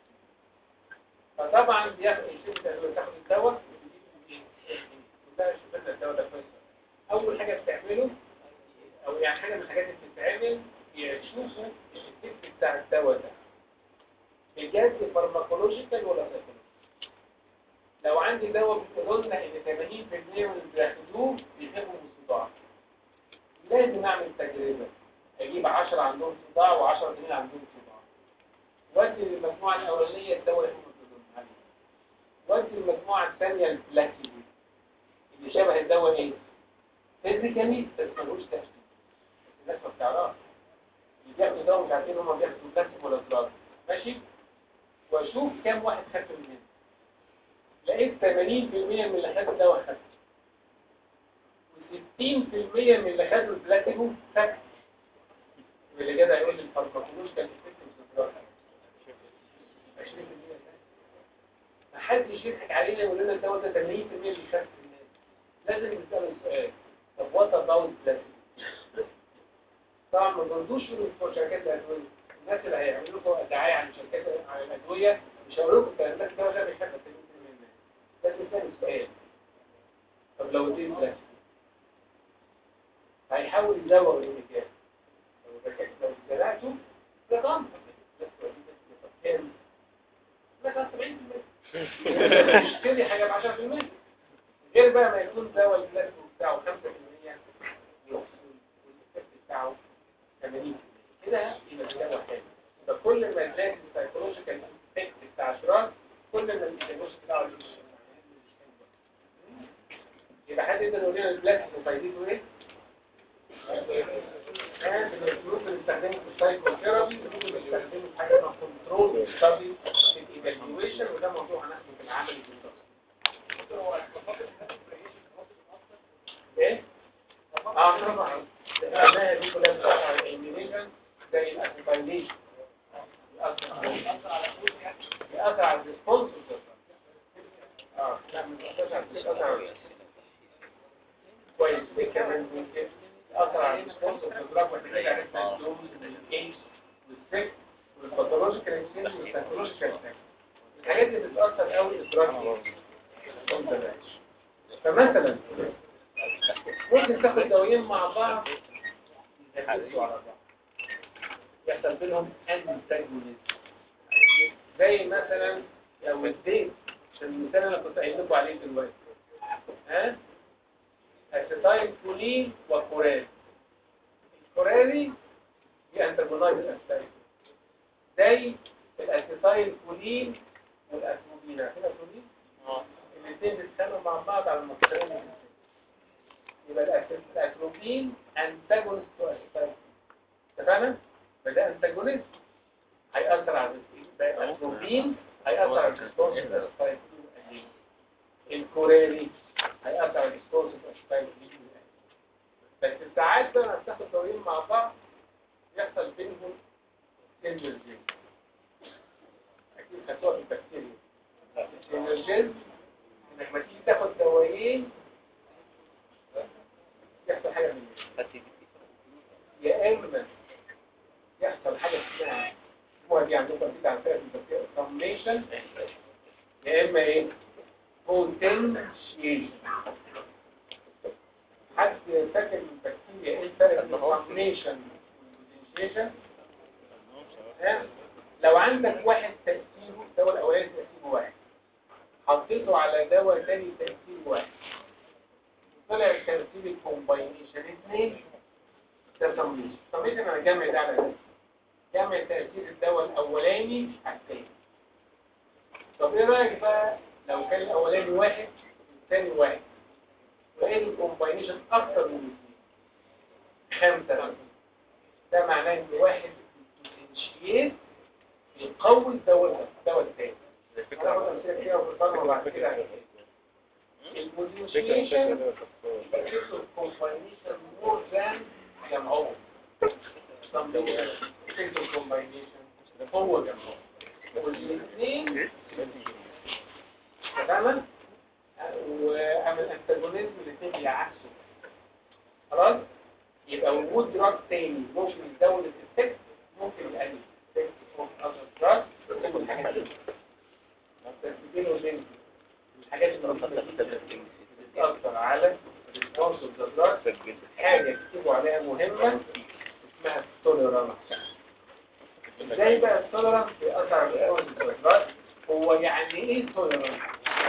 فطبعا بياخد الشركة تاخد الدواء وده شوف الدواء ده كويس أول حاجة بتعمله أو يعني حاجة من الحاجات اللي بتتعمل يشوفوا الإفكت بتاع الدواء ده بجد فارماكولوجيكال ولا سايكولوجيكال لو عندي دواء قلنا ان 80% من اللي بياخدوه بيخافوا من الصداع لازم اعمل تجربه اجيب 10 عندهم صداع و10 تانيين عندهم صداع ودي للمجموعه الاولانيه الدواء اللي هم بياخدوه ودي المجموعه الثانيه البلاسيبو اللي شبه الدواء ايه فيزيكالي بس ملوش تاثير الناس ما بتعرفش اللي بياخدوا دواء مش عارفين هم بياخدوا بلاسيبو ولا دراج ماشي واشوف كام واحد خف منهم لقيت 80% من اللي خدوا الدواء خف و60% من اللي خدوا البلاتينو خف واللي جدع يقول لي الفارماكولوج كان في 20% ما حدش يضحك علينا يقول لنا الدواء ده 80% اللي خف الناس لازم نسأل السؤال طب وات اباوت بلاتينو طبعا ما تردوش في شركات الادويه الناس اللي هيعملوا لكم دعايه عن شركات عن الادويه مش هيقولوا لكم الكلام ده الدواء ده بيخف 80% لازم نسأل السؤال طب لو اديت بلاتينو هيحاول يزوق الانتاج لو ذاكرت لو زرعته ده ضمن بس طب كام؟ مثلا 70% يشتري حاجه ب 10% غير بقى ما يكون دواء البلاتينو بتاعه 5% يحصل والإفكت بتاعه 80% كده يبقى دواء حلو فكل ما زاد السايكولوجيكال افكت بتاع الشراب كل ما السايكولوجيكال بتاعه يبقى حد يقدر يقول لنا البلاتينو فايدته ايه؟ الفلوس اللي بنستخدمه في السايكوثيرابي الفلوس اللي بنستخدمه في حاجه اسمها كنترول ستادي في الايفالويشن وده موضوع هناخده في العمل بالظبط ايه؟ اه طبعا العنايه دي كلها بتاعت على الانيميشن زي الاسيتايليشن يأثر على الريسبونس اه لا مش بيأثر على الريسبونس كويس ايه كمان ممكن يأثر على الريسبونس والبروجرام والحاجات عرفنا الدروز والكيس والسكس والباثولوجيكال اكسنج والسايكولوجيكال اكسنج الحاجات اللي بتأثر قوي الدراج فمثلا ممكن تاخد دوايين مع بعض يركزوا على بعض يحصل بينهم انتاجونيزم زي مثلا لو اديت في المثال اللي أنا كنت قايل لكم عليه دلوقتي ها اسيتايل كولين وكورال الكورالي دي انتاجونايز اسيتايل زي الاسيتايل كولين والاتروبين عارفين الاتروبين اه الاثنين بيتخانقوا مع بعض على المصدرين يبقى الأس- الاتروبين انتاجونست واسيتايل اتفقنا؟ فده انتاجونست هيأثر على يبقى الاتروبين هيأثر على الريسبونس الاسيتايل الكورالي هيأثر على الريسبونس الاسيتايل بس ساعات بقى لما بتاخد دورين مع بعض يحصل بينهم سينرجي اكيد خدوها في البكتيريا السينرجيز انك ما تيجي تاخد دوايين يحصل حاجه من بس يا اما يحصل حاجه اسمها اسمها دي عندكم كده على فكره في البكتيريا فورميشن يا اما ايه بوتنشيشن حد فاكر البكتيريا ايه الفرق بين الفورميشن والبوتنشيشن لو عندك واحد تأثيره الدواء الأولاني تأثيره واحد حطيته على دواء تاني تأثيره واحد طلع ترتيب الكومباينيشن اثنين ده سميشن سميشن انا جامع ده على ده جامع تأثير الدواء الأولاني على الثاني طب ايه رأيك بقى لو كان الأولاني واحد الثاني واحد وإيه الكومباينيشن أكتر من اثنين خمسة مثلا ده معناه إن واحد بوتنشيت يقوي الدواء الدواء الثاني هناخد أمثلة كتير في الفرق وبعد كده البوتنشيشن effects of combination more than جمعهم something effects of combination هو جمعهم والاثنين تماما وعمل انتاجونيزم الاثنين بيعكسوا خلاص يبقى وجود دراج تاني ممكن يزود الافكت ممكن يقلل الافكت اوف اذر دراج كل الحاجات دي بس بينه وبين الحاجات اللي بتأثر على الريسبونس اوف ذا دراج حاجة يكتبوا عليها مهمة اسمها التوليرانس ازاي بقى التوليرانس بيأثر على الريسبونس اوف ذا دراج هو يعني ايه التوليرانس؟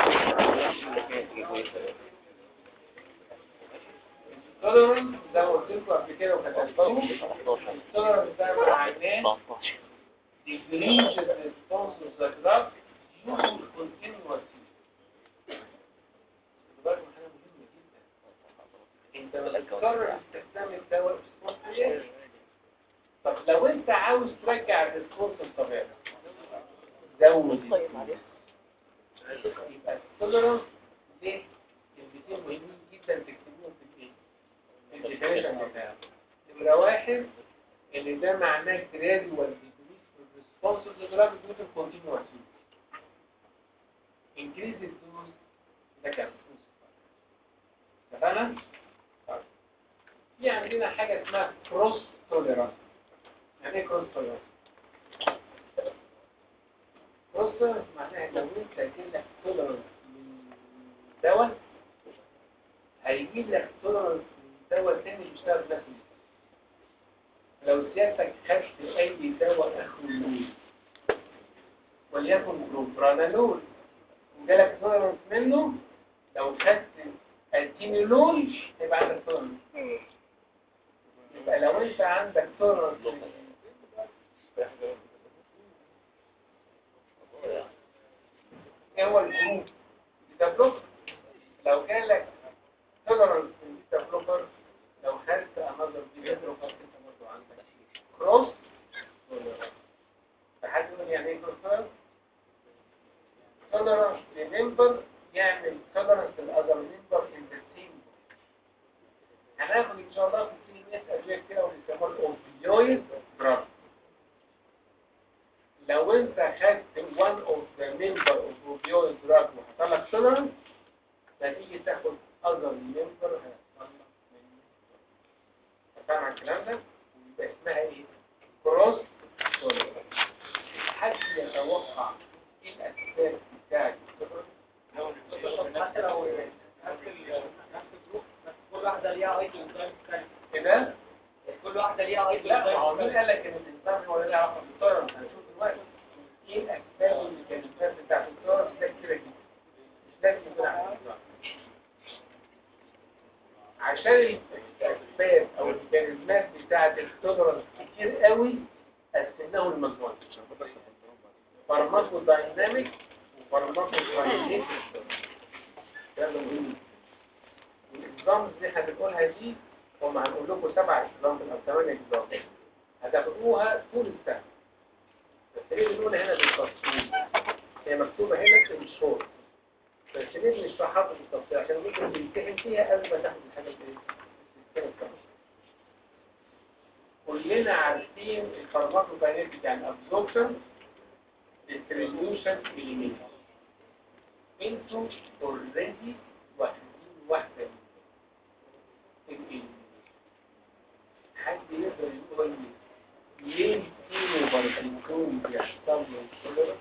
التوليرانس زي ما قلت لكم قبل كده وكتبتهم التوليرانس ده معناه degrees of response of the drug using continuous use. بالك من حاجة مهمة جدا. انت لما تكرر استخدام الدواء بصوت طب لو انت عاوز ترجع الريسبونس الطبيعي زود يبقى التوليرانس ليه كلمتين مهمين جدا تكتبوهم في الايه؟ في الديفينيشن بتاعه نمرة واحد اللي ده معناه gradual decrease in response to the drug due to continuous use. Increase the dose ده كان اتفقنا؟ طيب. في عندنا حاجة اسمها cross tolerance يعني ايه cross tolerance؟ cross tolerance معناها لو انت جيب لك tolerance من دواء هيجيب لك tolerance من دواء تاني بيشتغل بنفس المستوى لو سيادتك خدت اي دواء اخره نول وليكن بروبرانالول وجالك تولرنس منه لو خدت التينولول يبقى عندك تولرنس يبقى لو انت عندك تولرنس ايه هو الجروب بيتا بلوكر لو جالك تولرنس من بيتا بلوكر لو خدت انذر بيتا بلوكر انت برضه عندك كروس فحد يقول يعني ايه كروس tolerance لممبر يعمل tolerance للأذر ممبر in the same هناخد إن شاء الله في السين ناس أدوية كده وبيسموها الأوبيويد دراج لو أنت خدت one of the member of opioid drug وحصل لك tolerance هتيجي تاخد other member هيحصل لك منه فاهم على الكلام ده؟ ويبقى اسمها إيه؟ cross tolerance حد يتوقع ايه الاسباب بتاعت حتى لو نفس ال- نفس الظروف بس كل واحدة ليها ايتم مختلف كده كل واحدة ليها اي لا ما هو مين قال لك ان الانسان هو له علاقه بالطرف هنشوف دلوقتي ايه الاسباب اللي كانت بتاعت الطرف ده كتير جدا مش لازم يكون على الإنسان. عشان الاسباب او الميكانيزمات بتاعت التولرنس كتير قوي قسمناهم لمجموعات فارماكو دايناميك وفارماكو دايناميك الكلام ده مهم والنظام اللي احنا بنقولها دي هم هنقول لكم سبع اكزامبل او ثمانية اكزامبل هتاخدوها طول السنة بس ليه بنقول هنا بالتفصيل هي مكتوبة هنا في الشورت بس ليه بنشرحها بالتفصيل عشان ممكن تمتحن فيها قبل ما تاخد الحاجة اللي السنة الكاملة كلنا عارفين الفارماكوكاينيتيك يعني ابزوربشن distribution elimination انتوا اوريدي واخدين واحدة منهم حد يقدر يقول لي ليه كيلو بارتيكون بيحصل له كوليرا؟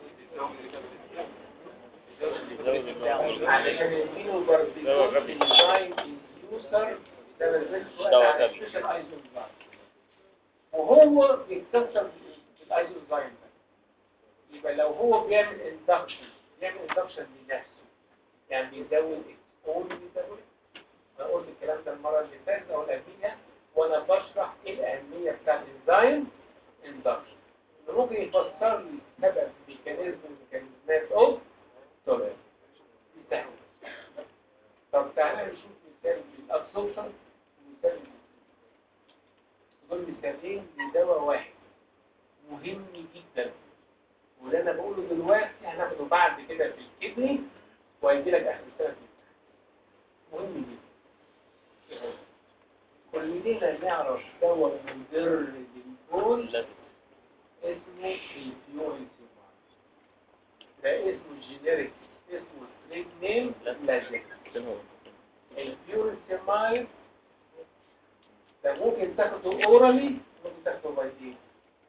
علشان الكيلو بارتيكون ديزاين اليوزر ده نزلت وقت دواء على كامل. سبيشال ايزوزاين وهو بيتكسر بالايزوزاين ده يبقى لو هو بيعمل اندكشن بيعمل اندكشن لنفسه يعني بيزود اكسبول بيزود انا قلت الكلام ده المره اللي فاتت او اللي قبليها وانا بشرح ايه الاهميه بتاع الانزيم اندكشن ممكن يفسر لي سبب ميكانيزم ميكانيزمات اوف توليرنس يسهل طب تعالى نشوف مثال الابسوربشن ومثال دول مثالين لدواء واحد مهم جدا واللي انا بقوله دلوقتي هناخده بعد كده في الكدني وهيجي لك اخر السنه في الامتحان. مهم جدا كلنا نعرف دواء مضر للبول اسمه الفيوريسيمايد ده اسمه جينيريك اسمه تريك نيم لازم الفيوريسيمايد ده ممكن تاخده اورالي ممكن تاخده بايدين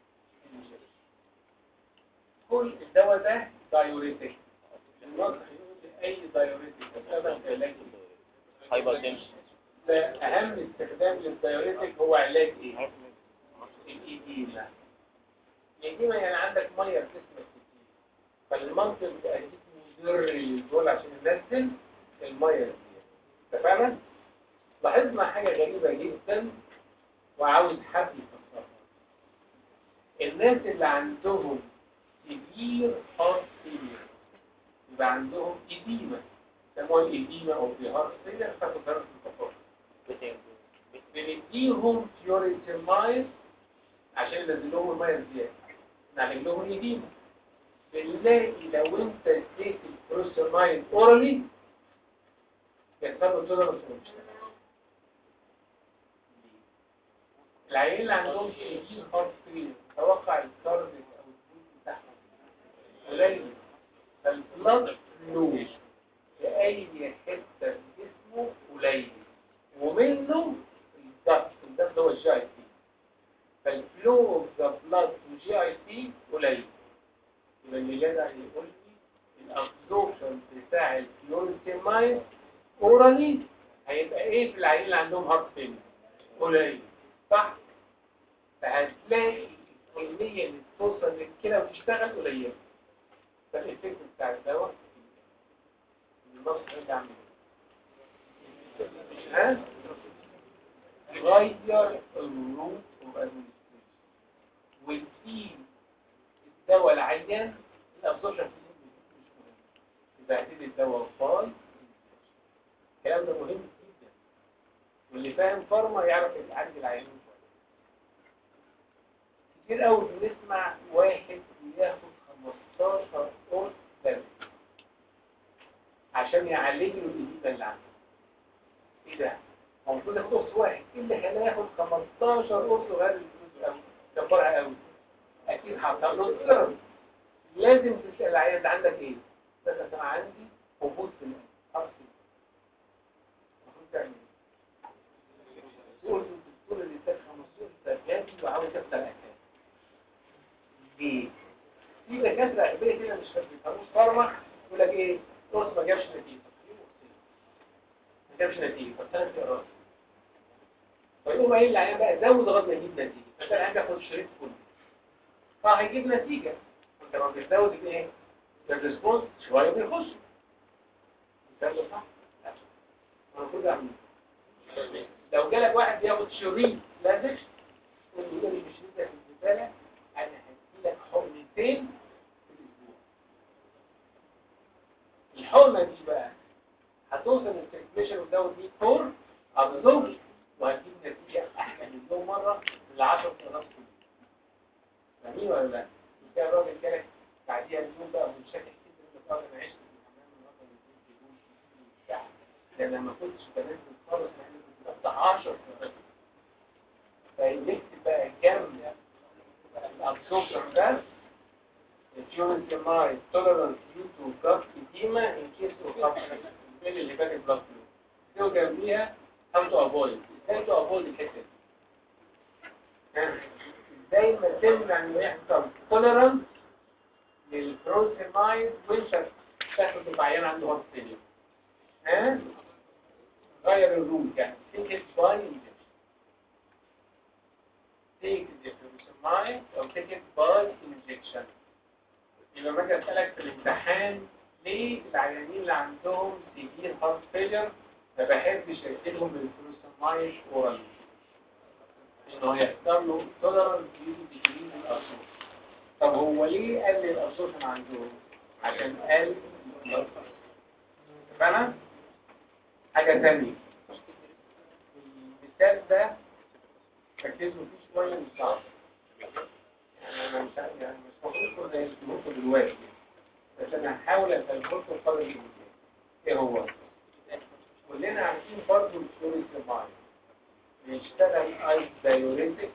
كل الدواء ده دايوريتك الوضع يقول لي اي دايوريتك بسبب علاج هايبرتنشن ده اهم استخدام للدايوريتك هو علاج ايه الايديما الايديما يعني عندك ميه في جسمك كتير فالمنطق ده اكيد مضر للبول عشان ينزل الميه دي اتفقنا لاحظنا حاجه غريبه جدا وعاوز حد يفسرها الناس اللي عندهم كبير هارت فيلير يبقى عندهم إديمة يسموها الإديمة أو في هارت فيلير تاخد درس التفاصيل بنديهم فيوريتيمايد عشان ينزل لهم الميه زياده نعمل لهم الإديمة بنلاقي لو انت اديت البروسيمايد اورالي يحصل له تولرنس العيال اللي عندهم كبير هارت فيلير توقع الكارد او الدين بتاعهم قليل فالبلاد فلو في اي حته في جسمه قليل ومنه الضغط الضغط هو الجي اي تي فالفلو اوف ذا بلاد تو جي اي تي قليل يبقى اللي جدع يقول لي الابزوربشن بتاع الفلوريسيمايد اورالي هيبقى ايه في العيال اللي عندهم هارت فيلير قليل صح فهتلاقي الكمية اللي توصل للكلى وتشتغل قليلة فالإفكت بتاع الدواء النص يرجع من ها غير الروت والادمنستريشن وتجيب الدواء العيان الابزوربشن مش مهم يبقى هتدي الدواء فاي الكلام ده مهم جدا واللي فاهم فارما يعرف يعالج العيانين كويس كتير قوي بنسمع واحد بياخد 15 قرص دم عشان يعالج له الجديدة اللي عنده ايه ده؟ هو المفروض ياخد قرص واحد ايه اللي خلاه ياخد 15 قرص وغير الفلوس قوي كبرها قوي اكيد حاطط له سيرم لازم تسال العيان ده عندك ايه؟ ده انا عندي هبوط في القلب المفروض تعمل ايه؟ تقول الدكتور اللي اداك 15 ده جامد وعاوز يفتح الاكل ليه؟ في دكاتره اغبياء كده مش بيفهموش فارما يقول لك ايه؟ قرص ما جابش نتيجه ما جابش نتيجه فالثاني في راسي فيقوم قايل للعيان بقى زود لغايه ما يجيب نتيجه انت العيان بياخد شريط كله فهيجيب نتيجه انت لما بتزود الايه؟ الريسبونس شويه بيخش الكلام ده صح؟ لا. المفروض اعمل إيه؟ لو جالك واحد بياخد شريط لازم تقول له لي الشريط ده في الزباله انا هدي لك حقنتين في الاسبوع الحقنه دي بقى هتوصل للسيركيشن وتزود 100 كور او تزوج وهتجيب نتيجه احلى مليون مره من 10 مرات كلها فاهمين ولا لا؟ مش كده الراجل جالك بعديها بيوم بقى منشكك كده انت بتقعد انا عشت في الحمام النهارده الاثنين في يوم بتاع لان لما كنتش بنزل خالص انا كنت بفتح 10 مرات فيكتب بقى كام الابسوربشن ده الجونس جماعي tolerance due to gut edema in case of substance اللي فاتت blood flow دي جنبيها how to avoid ازاي to avoid الحته دي ها؟ ازاي ما تمنع انه يحصل tolerance للبروسيمايد وانت تاخد العيان عنده هارت فيلير ها غير الروت يعني take it by injection take the furosemide او take it by injection يبقى ما اجي اسالك في الامتحان ليه العيانين اللي عندهم سيفير هارت فيلير ما بحبش اديلهم بالفلوسمايد اورال انه هيحصل له تولرنس ديو ديجريز الاسوس طب هو ليه قل الاسوس عندهم عشان قل فانا حاجه ثانيه المثال ده ركزوا فيه شويه مش صعب يعني انا مش عارف- يعني مش المفروض كنا نسمعه دلوقتي بس انا هحاول افهمكم قدر الامكان ايه هو كلنا عارفين برضه الفلوريس لماين بيشتغل ايس دايوريتك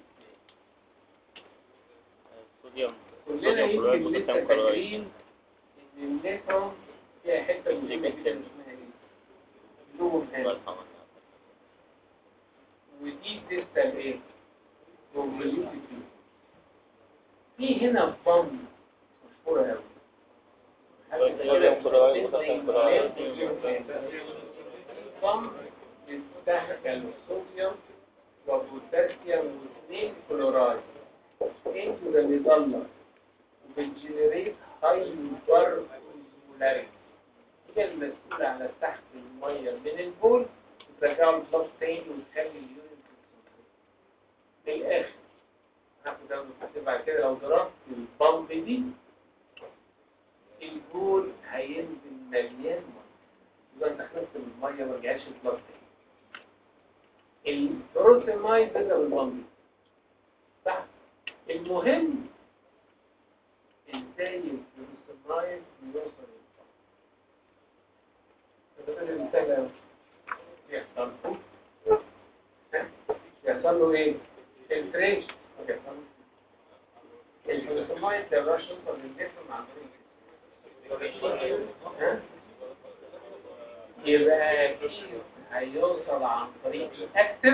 صوديوم كلنا صوديوم كلورايد يمكن لسه وبوتاسيوم كلورايد فاكرين ان النيترون فيها حته مهمه جدا اسمها ايه؟ لون الله هنا يرحمه ودي ديستال ايه؟ كونفوليوتد في هنا بامب مشهوره قوي صوديوم كلورايد وبوتاسيوم كلورايد بامب بتدخل صوديوم وبوتاسيوم واثنين كلورايد انتو ذا ميدالا وبتجنريت هاي بار اوزمولاريتي هي المسؤولة على سحب المية من البول وترجعه البلاد تاني وتخلي اليورين في الآخر هاخد ده ونحسب بعد كده لو ضربت البامب دي البول هينزل مليان مية يبقى انت خلصت من المية ما رجعش البلاد تاني البروتينايد بيضرب البامب صح المهم ازاي البروتينايد بيوصل للبامب ده المثال أوي. يحصل له ها؟ يحصل له ايه؟ فلتريشن البروتينايد ده راش يوصل للجسم عن طريق ها؟ يبقى أكيد هيوصل عن طريق الاكتف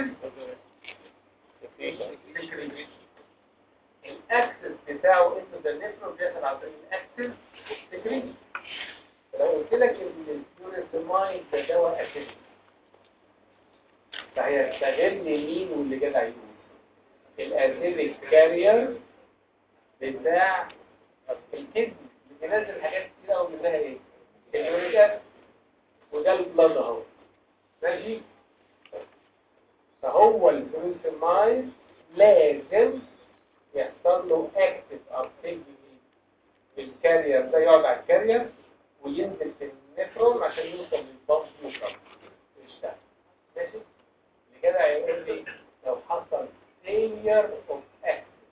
الاكسس بتاعه انتو ذا نيفرون بيحصل عن طريق الاكسس سكريشن لو قلت لك ان الفيوريسمايد ده دواء اساسي فهيستغل مين واللي جدع يقول الاسيدك كارير بتاع الكدن بينزل حاجات كتير قوي منها ايه؟ اليوريك اسيد وده البلاد اهو ماشي فهو الفلوسمايد لازم يحصل له اكتف اكتيفيتي في الكارير ده يقعد على الكارير وينزل في النفرون عشان يوصل للبامب يوصل يشتغل ماشي اللي كده هيقول لي لو حصل failure of active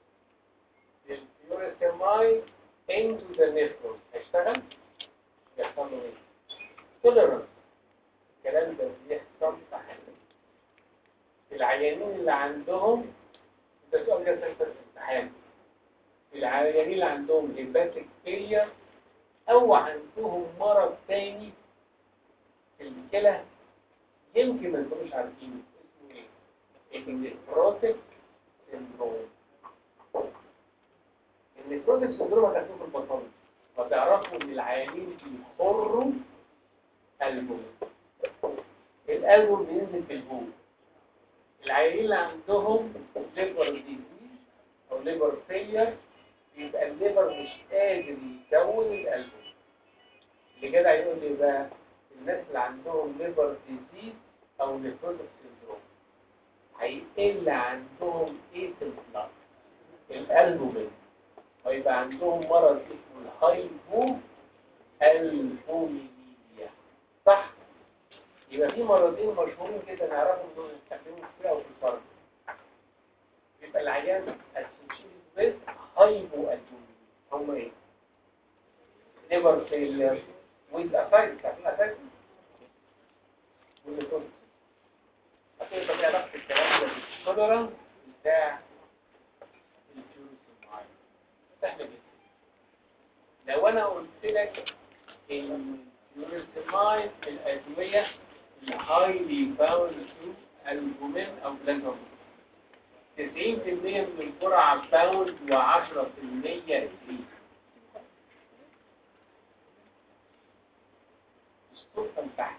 للفلوسمايد into the nephron هيشتغل يحصل له ايه؟ tolerance الكلام ده بيحصل صحيح العيانين اللي عندهم ده سؤال جه في الامتحان العيانين اللي عندهم هيباتيك فيلير او عندهم مرض تاني في الكلى يمكن ما تكونوش عارفينه اسمه ايه؟ النيكروتيك سندروم النيكروتيك سندروم هتاخدوه في البطن وتعرفوا ان العيانين العيانين اللي عندهم ليفر ديزيز او ليفر فيلير يبقى الليفر مش قادر يكون القلب اللي جدع يقول لي بقى الناس اللي عندهم ليفر ديزيز او نيفروتيك سيندروم هيقل عندهم ايه في البلاد الالبومين ويبقى عندهم مرض اسمه الهايبو البومينيا صح يبقى في مرضين مشهورين كده نعرفهم دول نستخدمهم كتير او في الفرد يبقى العيان associated with هايبو البومينيا هم ايه؟ ليفر فيلر with ascites عارفين ascites؟ والنيفروتيك هتقول طب ايه علاقة الكلام ده بالتولرانس بتاع الفيروس المعين سهل جدا لو انا قلت لك ان الفيروسمايد من الادويه الهايلي باوند تو البومين او بلازما 90% من الجرعه باوند و10% ريليز الصدفه البحته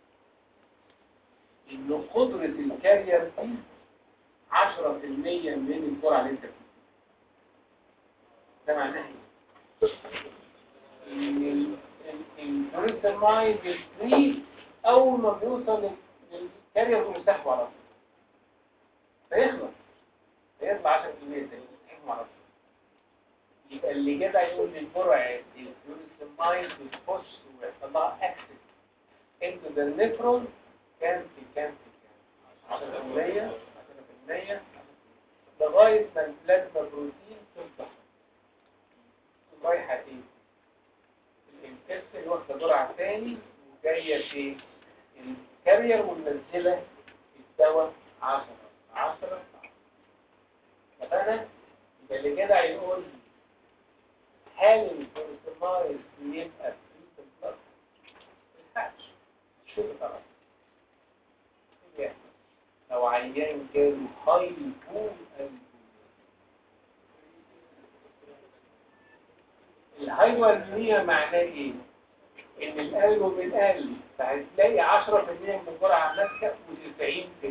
ان قدره الكارير دي 10% من الجرعه اللي انت فيها ده معناه ايه؟ ان البريسمايد الفري اول ما بيوصل للكارير بيمسحه على طول فيخلص فيطلع 10% تاني يمسحه على طول يبقى اللي جدع يقول لي الجرعه البريسمايد بتخش ويحصل لها اكسس into the nephron كان في كان في كان 10% 10% لغايه ما البلازما بروتين تفتح رايحه ايه الانتستين واخده جرعه تاني وجايه في الكارير ومنزله الدواء 10 10 فانا يبقى اللي كده هيقول هل البروتينايز بيبقى في البلد؟ ما شوف طبعا لو عيان جاله هاي بول الهايبوالمية معناه ايه؟ ان القلب بالقلب فهتلاقي 10% من الجرعة ماسكة و90%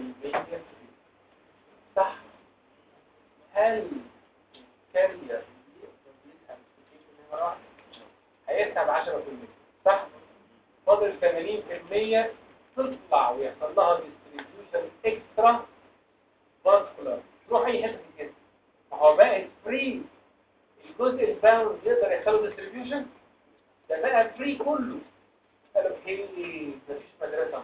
صح؟ هل الكارير يقدر يسحب مرة واحدة؟ هيسحب 10% صح؟ فاضل 80% تطلع ويحصل لها ديستريبيوشن اكسترا فاسكولار تروح اي حته في الجسم ما هو بقت فري الجزء الباوند يقدر يحصله ديستريبيوشن ده بقى فري كله قالوا هي مفيش مدرسه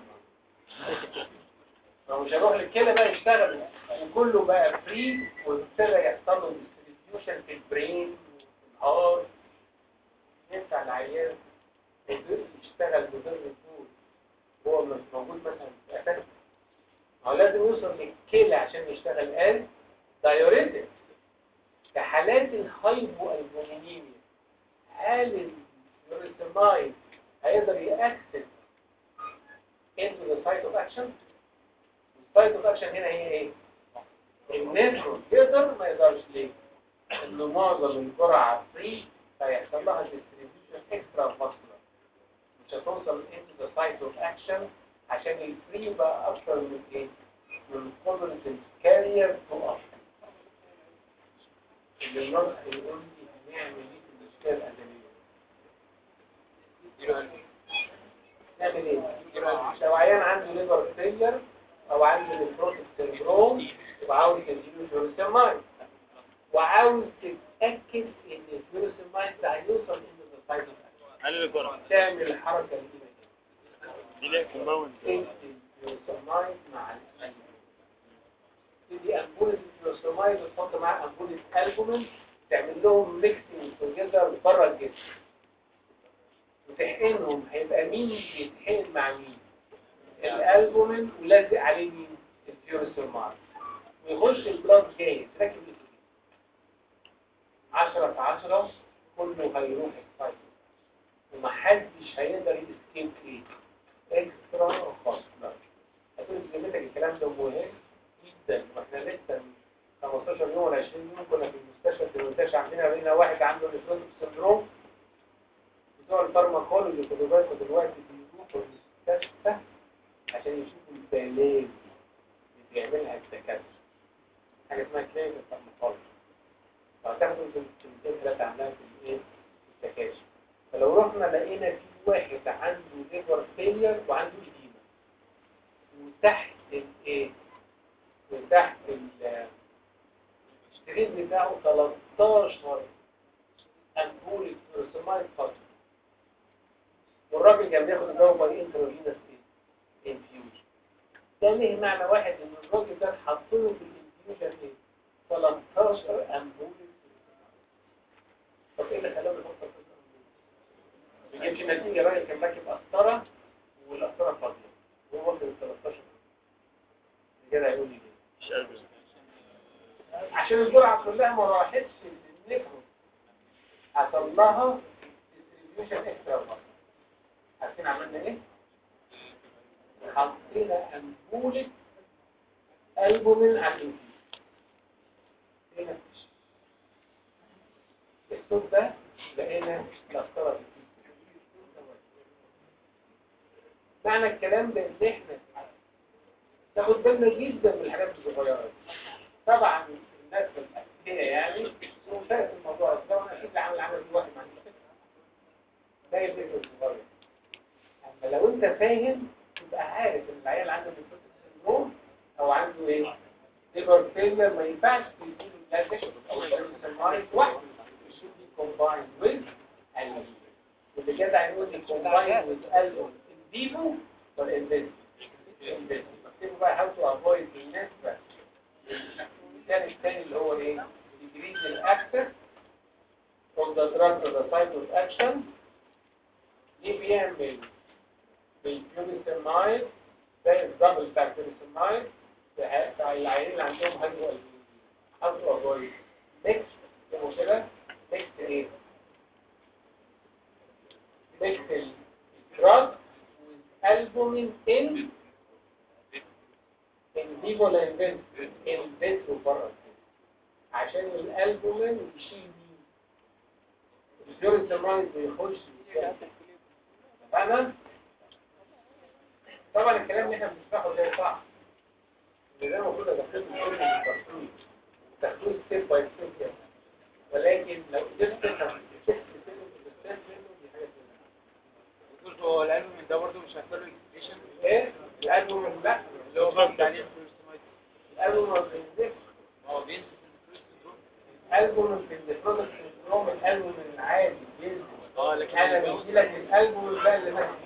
ما مش هروح للكلى بقى يشتغل وكله بقى فري وابتدى يحصل له ديستريبيوشن في البرين وفي الهارت ينفع العيان يشتغل بضر الفول هو مش موجود مثلا في اساس هو لازم يوصل للكلى عشان يشتغل قال دايوريتك في حالات الهايبو البومينيميا هل اليوريثمايد هيقدر يأكسس into the site of action السايت اوف اكشن هنا هي ايه النيترون يقدر ما يقدرش ليه انه معظم الجرعه فري فيحصل لها ديستريبيوشن اكسترا فاسكولار مش هتوصل into the site of action عشان الفري بقى اكتر من ايه من قدره الكارير تو اب اللي النص يقول لي هنعمل ايه في الاشكال الادبيه نعمل ايه لو عيان عنده ليفر فيلر او عنده نيفروتيك سيندروم يبقى عاوز يديله فلوروسيمايد وعاوز تتاكد ان الفلوروسيمايد ده هيوصل انه السايد قلل الجرعة تعمل الحركه دي دي ليها كومباوند تدي الفلوروسيمايد مع الألبومين. تدي انبوله الفلوروسيمايد وتحط معاها انبوله البومين تعمل لهم ميكسنج توجذر بره الجسم وتحقنهم هيبقى مين بيتحقن مع مين الالبومين ولازق عليه مين الفيوروسيمايد ويخش البلاد جاي تركب الأكسجين. عشرة في عشرة كله هيروح السايكل ومحدش هيقدر يسكيب ايه اكسترا فاسكولار هتقول بذمتك الكلام ده مهم جدا واحنا لسه من 15 يوم ولا 20 يوم كنا في المستشفى في المستشفى عندنا لقينا واحد عنده نيفروتيك سندروم بتوع الفارماكولوجي خدوا بالكم دلوقتي بيروحوا المستشفى عشان يشوفوا البلاوي اللي بيعملها الدكاتره حاجه اسمها كلينيكال فارماكولوجي فهتاخدوا انتوا الكلمتين ثلاثه عاملاها في الايه؟ في السكاشن فلو رحنا لقينا في واحد عنده ليفر فيلير وعنده اديمه وتحت الايه؟ وتحت ال السكرين بتاعه 13 امبول فلوسمايد فاضي والراجل كان بياخد الدواء باي انترافينوس انفيوجن ده ليه معنى واحد ان الراجل ده اتحط له في الانفيوجن ايه 13 امبول طب ايه اللي خلاه يفكر في الأمبول؟ ما يجيبش نتيجه راجل كان راكب قسطره والقسطره فاضيه وهو واخد ال 13 كده هيقول لي ليه مش قادر عشان الجرعة كلها ما راحتش للنفرو حصل لها distribution extra عارفين عملنا ايه؟ حطينا أنبولة ألبومين على الانفيوز هنا الصوت ده لقينا مسطرة في الانفيوز. معنى الكلام ده ان احنا تاخد بالنا جدا من الحاجات الصغيرة دي طبعا الناس الأساسية يعني وشايف الموضوع ده وانا اكيد عامل عمل دلوقتي ما عنديش فكرة ده يبقى الصغير اما لو انت فاهم تبقى عارف ان العيال عنده نيكوتين سندروم او عنده ايه ليفر فيلر ما ينفعش تديله بلاش او السمايت واحد should be combined with الألبوم واللي جدع يقول لي combined with الألبوم in vivo ولا in vitro in vitro اكتبوا بقى how to avoid بالنسبة المثال الثاني اللي هو ايه decrease الاكتر from the drug to the site of action دي بيعمل بالبيوريسمايد زي الدبل بتاع البيوريسمايد بتاع العيانين اللي عندهم هايبو هايبو افويد ميكس زي كده ميكس ايه ميكس الدراج والالبومين ان ان فيفو لا ان ان فيترو بره عشان الالبومين يشيل مين البيوريسمايد بيخش فاهمة؟ طبعا الكلام اللي احنا بنشرحه ده صح اللي ده المفروض ادخله كل التفصيل تاخدوه ستيب باي ستيب كده ولكن لو قدرت تفهم ستيب ستيب منه دي حاجه ثانيه هو العلم من ده برضه مش هيحصل له اكسبريشن ايه الالبوم لا اللي هو بقى عليه الفلوسمايد الالبوم ما بينزلش هو بينزل في الفلوس الالبوم في البرودكت سندروم الالبوم العادي بينزل اه لكن انا بيجي لك الالبوم ده اللي ماسك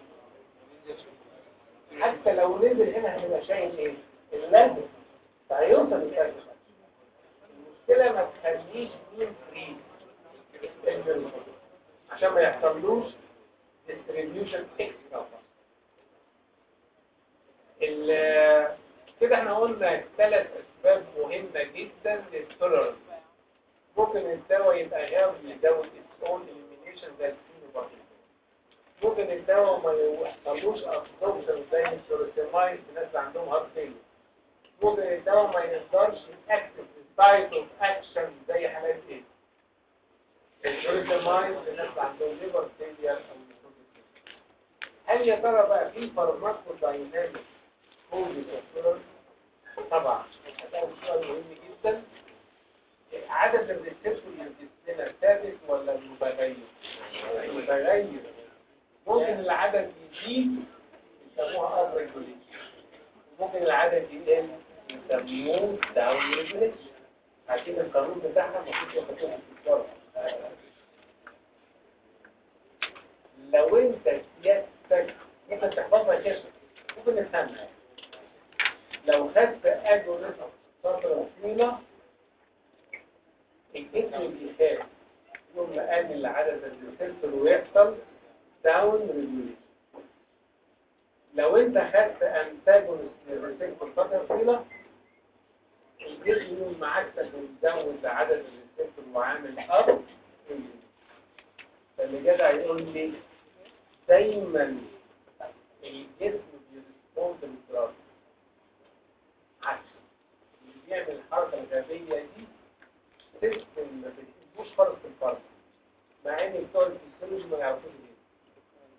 حتى لو نزل هنا هنبقى شايل ايه اللازم فهيوصل الفرق المشكله ما تخليش مين فري عشان ما يحصلوش distribution extra ال- كده احنا قلنا ثلاث اسباب مهمه جدا للتولرنس ممكن الدواء يبقى غاوي يزود its own elimination زي السينوبارتين ممكن الدواء ما يحصلوش ابسوربشن زي السيروسيمايد في الناس اللي عندهم هارت فيلر ممكن الدواء ما يقدرش يأكتف السايت اوف اكشن زي حالات ايه السيروسيمايد في الناس اللي عندهم ليفر فيلير او nephrotic failure. هل يا ترى بقى في فارماكو دايناميك كود طبعا ده سؤال مهم جدا عدد الريسبتور اللي في السنة ثابت ولا متغير؟ متغير ممكن العدد يزيد يسموها اب ريجوليشن ممكن العدد يقل يسموه داون ريجوليشن عشان القانون بتاعنا المفروض ياخدوه في الشرع لو انت سيادتك ممكن تحفظها كده ممكن نفهمها لو خدت اجر فترة طويلة الجسم بيخاف يوم ما قلل عدد الريسبتور ويحصل داون ريجوليشن لو انت خدت انتاجونست للريسبتور فترة طويلة الجسم يوم ما عكسك ويزود عدد الريسبتور وعامل اب فاللي جدع يقول لي دايما الجسم بيرسبوند للدراسة عكس اللي بيعمل الحركة الغبية دي سيستم ما بتحبوش خالص في الفرق مع ان بتوع الفسيولوجي ما يعرفوش ايه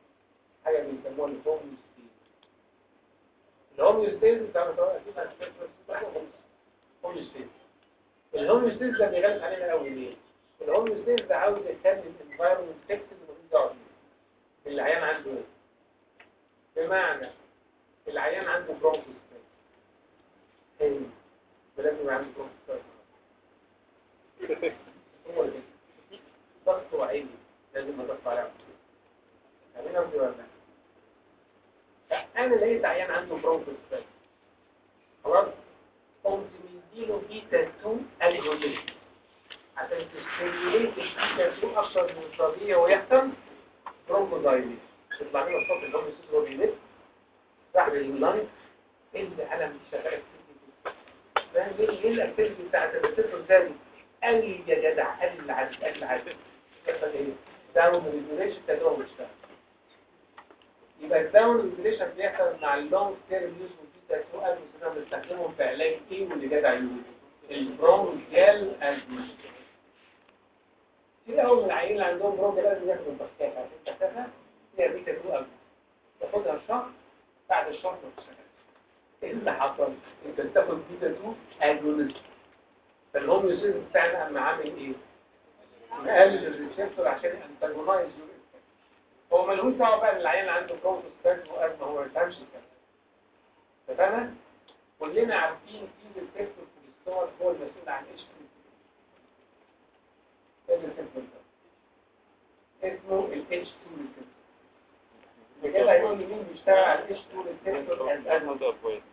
حاجة بيسموها الهوميوستيز الهوميوستيز بتاع اكيد هتفكر الهوميوستيز ده بيغلس علينا قوي ليه؟ الهوميوستيز ده عاوز يخلي الانفايرمنت فيكس اللي مفيش دعوه بيه العيان عنده ايه؟ بمعنى العيان عنده برونكوس حلو ولازم يبقى عنده برونكوس هو ده ضغط وعيني لازم اضغط عليه خلينا نقول ولا انا لقيت عيان عنده برونكوس خلاص قمت مديله بيتا 2 الجولين عشان تستيميليت البيتا 2 اكثر من الطبيعي ويحصل برونكودايليس يطلع لنا الصوت اللي هو بيصير وهو بيلف سحب اللنج اللي انا مش شغال فاهم ايه ايه الاكتيفيتي بتاعت الريسبتور تاني قال يا جدع قال عادي قال عادي يحصل ايه داون ريجوليشن تدور بيشتغل يبقى الداون ريجوليشن بيحصل مع اللونج تيرم يوز والبيتا 2 قبل كنا بنستخدمهم في علاج ايه واللي جدع يقول البرونكيال ادميشن في اول من العيانين اللي عندهم برونكيال لازم ياخدوا البخاخه عشان البخاخه فيها بيتا 2 قبل تاخدها شهر بعد الشهر ما تشتغلش ايه اللي حصل؟ انت بتاخد بيتا 2 اجونست فالهوميوسيس بتاعنا اما عامل ايه؟ مقلل الريسبتور عشان انتاجونايز هو ملهوش دعوه بقى ان العيان عنده برونكوس سبازم وازمه هو ما يفهمش الكلام اتفقنا؟ كلنا عارفين في ريسبتور في الاستومك هو المسؤول عن اتش 2 اسمه ال H2 ريسبتور كده هيقول لي مين بيشتغل على ال H2 ريسبتور الموضوع كويس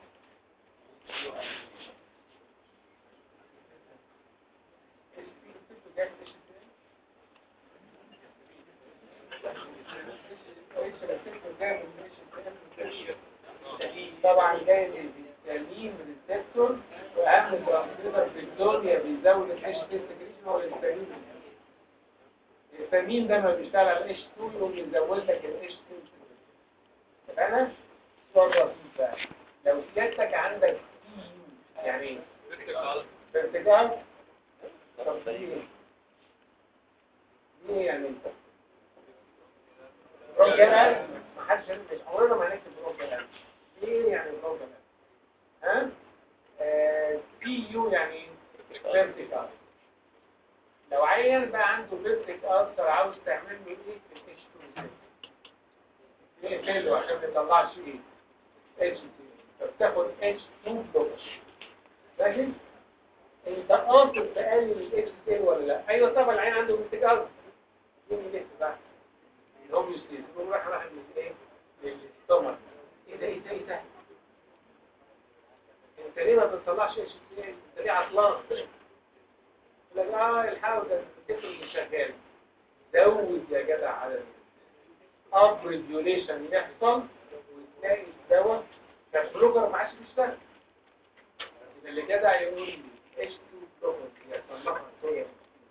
طبعا جاي من الهستامين ريسبتور واهم ترانسميتر في الدنيا بيزود الاتش تي سكريشن هو الهستامين الهستامين ده ما بيشتغل على الاتش 2 يقوم يزود لك الاتش 2 فانا صار بقى لو سيادتك عندك يعني ايه؟ ارتجال طب ايه ايه يعني انت بروجرام ما حدش مش عمرنا ما هنكتب بروجرام ايه يعني بروجرام ها بي يو يعني فيرتيكال لو عيان بقى عنده فيرتيك اثر عاوز تعمل له ايه في الاتش 2 ايه حلو عشان ما يطلعش ايه اتش 2 فبتاخد اتش 2 بلوكس ماشي انت قاصد تقلل الاتش 2 ولا لا ايوه طبعا العين عنده فيرتيك اثر مين اللي بقى الهوم يستيز يقول راح راح ايه للستومك ايه ده ايه ده ايه ده انت ليه ما بتطلعش اتش 2 انت ليه عطلان لك اه الحاول ده الكتل مش شغال زود يا جدع على اب ريجوليشن يحصل وتلاقي الدواء كالبلوكر ما عادش بيشتغل اللي جدع يقول لي اتش 2 بلوكر يحصل لها صوره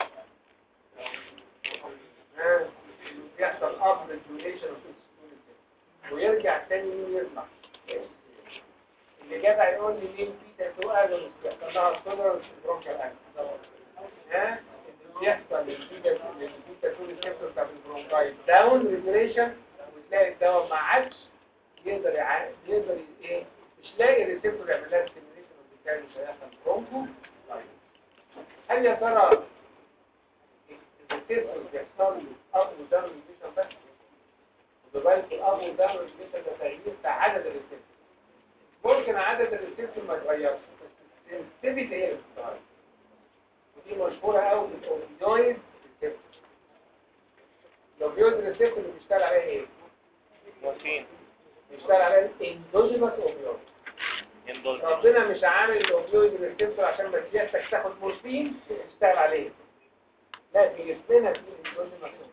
ها يحصل اب ريجوليشن ويرجع تاني مين يطلع اللي جدع يقول لي مين في تاتو اجل يحصل لها صوره برونكال اجل ها بيحصل النتيجه النتيجه طول الكبسه بتاعت البرونكايت داون ريجوليشن وتلاقي الدواء ما عادش يقدر يع... يقدر ايه مش لاقي ريسبتور يعمل لها ستيميوليشن وبالتالي مش هيحصل برونكو هل يا ترى الريسبتور بيحصل له اب وداون ريجوليشن بس وبالك الاب وداون ريجوليشن ده تغيير في عدد الريسبتور ممكن عدد الريسبتور ما يتغيرش بس السنسيتيفيتي هي اللي بتتغير ودي مشهورة قوي بالاوبيويد ريسبتور الاوبيويد ريسبتور اللي بيشتغل عليها ايه؟ مورفين بيشتغل عليها الاندوجينوس اوبيويد يندوز ربنا مش عامل الاوبيويد ريسبتور عشان ما سيادتك تاخد مورفين تشتغل عليه لا في جسمنا في اندوجينوس اوبيويد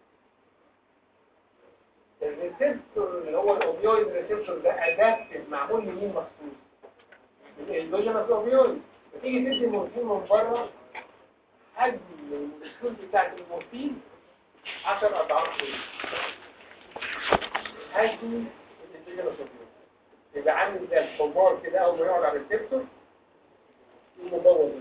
الريسبتور اللي هو الاوبيويد ريسبتور ده ادابتيف معمول لمين مخصوص؟ الاندوجينوس اوبيويد بتيجي تدي مورفين من بره حجم المولكيول بتاعت المورفين 10 اضعاف كده حجم الاندوجينوس اوبيويد يبقى عامل زي الحمار كده اول ما يقعد على الريسبتور مبوظ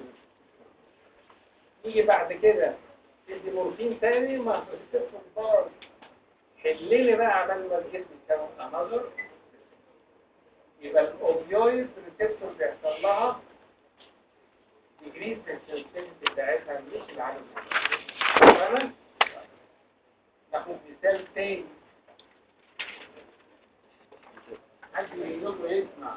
يجي بعد كده تدي مورفين تاني مع الريسبتور باظ حللي بقى عمال ما الجسم يتكون انظر يبقى الاوبيويد ريسبتور بيحصل لها ديجريز السنسيتيفيتي بتاعتها مش العدد تمام ناخد مثال تاني حد منكم يسمع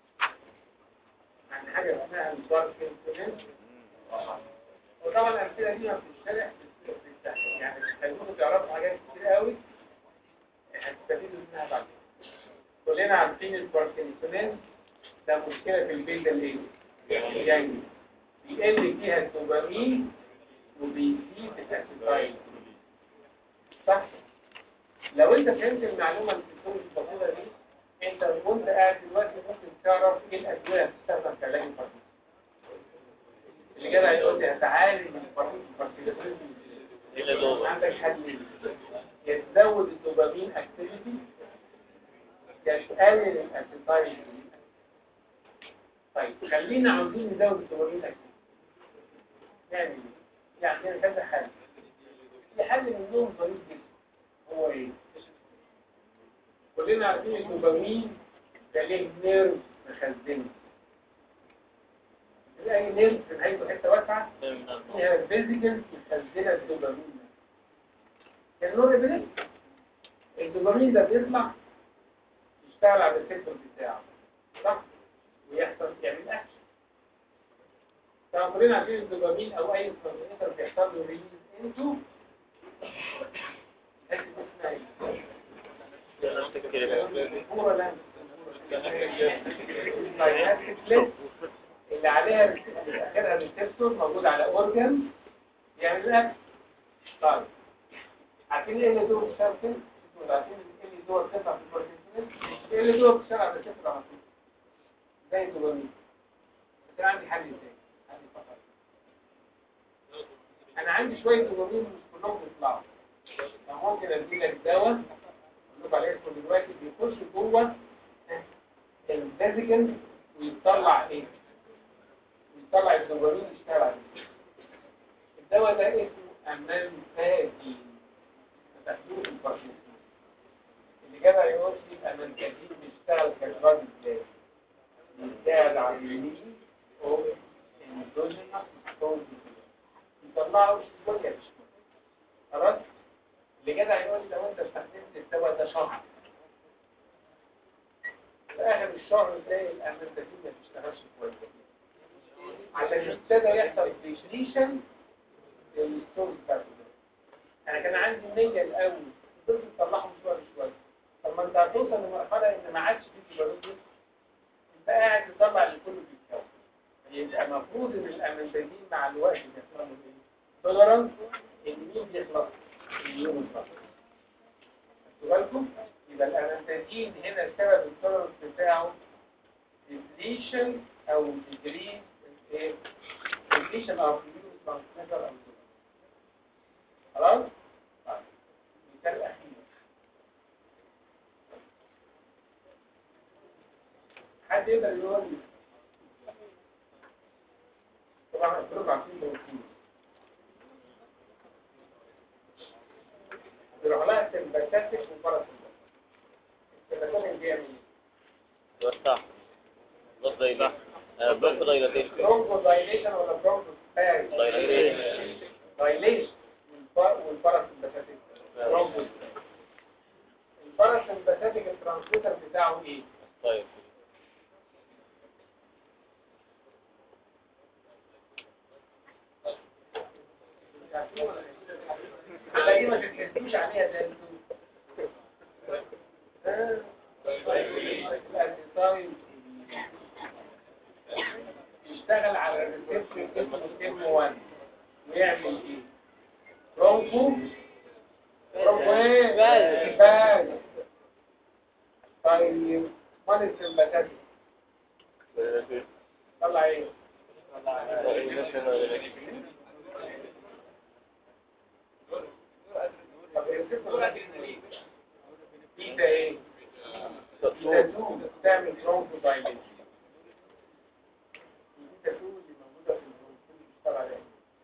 عن حاجة اسمها الباركنسونيزم وطبعا الأمثلة دي ما بتشترح بالسهل يعني خليكم تعرفوا حاجات كتير قوي هتستفيدوا منها بعد كده. كلنا عارفين الباركنسونيزم ده مشكلة في البيت الايه؟ يعني بيقل فيها الدوبامين وبيزيد الاسيتايل صح؟ لو انت فهمت المعلومة اللي بتكون البسيطة دي انت وانت قاعد دلوقتي ممكن تعرف ايه الادوية اللي بتستخدم في علاج الباركنسون اللي جاي هيقول لي هتعالج الباركنسون إيه اللي دوبامين؟ عندك حل يا تزود الدوبامين اكتيفيتي يا تقلل الاسيتايل طيب خلينا عاوزين نزود الدوبامين اكتيفيتي نعمل ايه؟ يعني عندنا كذا حل في حل منهم ظريف جدا هو ايه؟ كلنا عارفين الدوبامين ده ليه نيرف مخزنه تلاقي نيرف في نهايته حته واسعه فيها فيزيكال مخزنه الدوبامين ده النور ابنك الدوبامين ده بيطلع يشتغل على الريسبتور بتاعه صح ويحصل يعمل اكشن طبعا كلنا عارفين الدوبامين او اي ترانسميتر بيحصل له ريليز انتو حته اسمها ايه؟ نفس الكلمة الكورة لا طيب اللي عليها اللي اخرها ريسبتور موجود على اورجان يعمل اكل طيب عارفين ايه اللي دور بتشتغل فين؟ عارفين ايه اللي دور بتطلع في البروتين ايه اللي دور بتشتغل على الريسبتور على طول زي الدوبامين بس انا عندي حل ازاي؟ عندي فقط انا عندي شويه دوبامين مش كلهم بيطلعوا فممكن ادي لك دواء نقول عليه اسمه دلوقتي بيخش جوه الفيزيكال ويطلع ايه؟ ويطلع الدوبامين يشتغل عليه الدواء ده اسمه امانتادين تحديد الباركنسون اللي جابها يقول لي امانتادين بيشتغل كدراج ازاي؟ بيساعد على الريليز او اندوجينس يطلعوا شويه بشويه خلاص؟ اللي جدع يقول لي لو انت استخدمت الدواء ده شهر في اخر الشهر تلاقي الامانتادين ما بتشتغلش كويس عشان ابتدى يحصل ديشريشن للستورز بتاعته انا كان عندي 100 الاول فضلت تطلعهم شويه بشويه طب ما انت هتوصل لمرحله ان ما عادش في ديبالوجي انت قاعد تطلع اللي كله بيتكون يبقى المفروض ان الامانتادين مع الوقت بيحصل له ايه؟ تولرانس ان مين بيخلص؟ اليوم الفقر خدوا بالكم يبقى الانانتاجين هنا السبب التولرنس بتاعه ديبليشن او ديجريز ايه ديبليشن او نيورو ترانسميتر او كده. خلاص طيب المثال الاخير حد يقدر يقول لي طبعا كلكم عارفين بروتين بيروح لها سمباتاتيك وباراسمباتيك السمباتاتيك بيعمل ايه؟ وسع ضغط دايلة برونكو دايلاتيشن برونكو دايليشن ولا برونكو سباز دايلاتيشن دايليشن والباراسمباتيك برونكو الباراسمباتيك الترانسميتر بتاعه ايه؟ طيب على دي ما تتحسوش عليها زي انتوا آه. الأنتيتايم يشتغل على الريسبتور اسمه سيم 1 ويعمل ايه؟ برونكو برونكو ايه؟ باز طيب مال السمباتاتيك طلع ايه؟ طب الريسبتور ده بيتا ايه؟ بيتا 2 بتعمل برونكو دايليشن بيتا 2 اللي موجوده في البرونكو بتشتغل عليها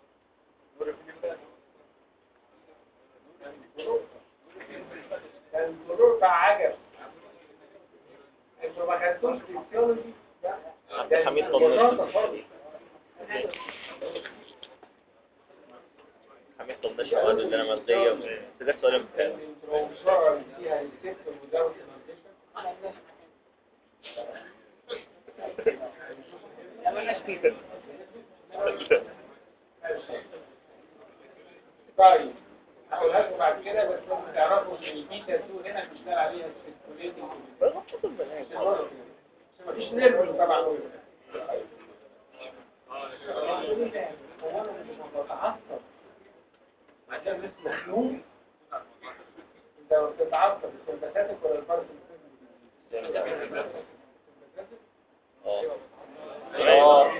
كان الدكتور بتاع عجب انتوا ما خدتوش فيسيولوجي عبد الحميد فضل فضل يحصل ده شواذ اللي انا مادية بس ده سؤال امتحان الانتروسار فيها ريسبتور without inhibition طيب هقولها لكم بعد كده بس لازم تعرفوا ان البيتا 2 هنا بيشتغل عليها سيركوليتنج مفيش نيرف طبعا هو انا مش بتعصب عشان بس مخنوق انت لما بتتعصب السمباثاتيك ولا البارس اه اه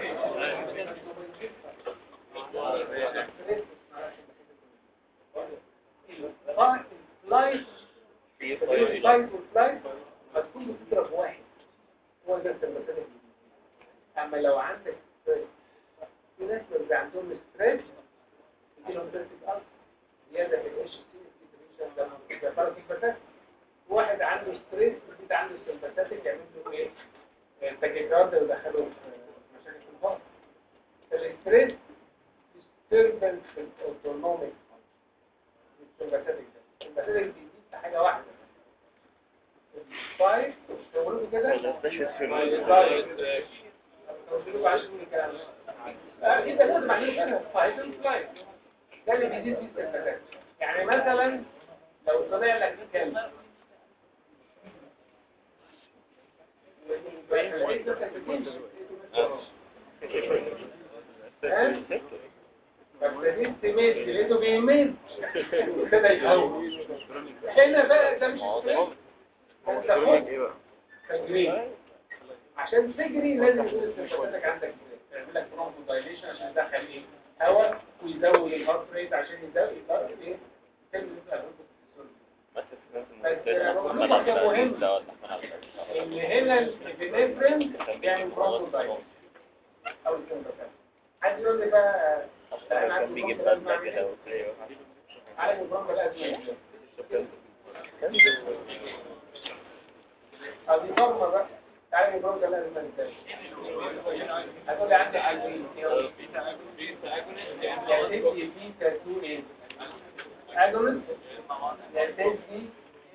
اللايف في اللايف واللايف هتكون بتضرب واحد هو ده السمباثاتيك اما لو عندك ستريس في ناس بيبقى عندهم ستريس يجي لهم ستريس الارض زياده في الاتش سي ده باراسيمباثيك واحد عنده ستريس جديد عنده سمباثاتيك يعمل له ايه؟ تاكيكارد ويدخله في مشاكل في الهارت الستريس disturbance في الاوتونوميك السمباثاتيك ده السمباثاتيك بيزيد في حاجه واحده الفايف بيقولوا كده اكيد ده لازم عليه كده فايف فلايف ده اللي بيزيد في السمباثاتيك يعني مثلا لو طلع لك كلب فابتديت تمد لقيته بيمد ابتدى يتهوى هنا بقى ده مش ستريس انت خد تجري عشان تجري لازم يكون السمباثاتيك عندك تعمل لك برونكو دايليشن عشان يدخل ايه هواء ويزود الهارت ريت عشان يزود يزود ايه يكمل ان هنا الابنفرين بيعمل برونكو دايليشن او السمباثاتيك حد يقول لي بقى انا كان بيجي بلازما كده وتلاقيه عالم البرونكو لازم هذه فرمة بقى تعالى البرونكو لازم ننتهي هتقول لي عندي حاجتين يا تدي بيتا 2 ايه اجونست يا تدي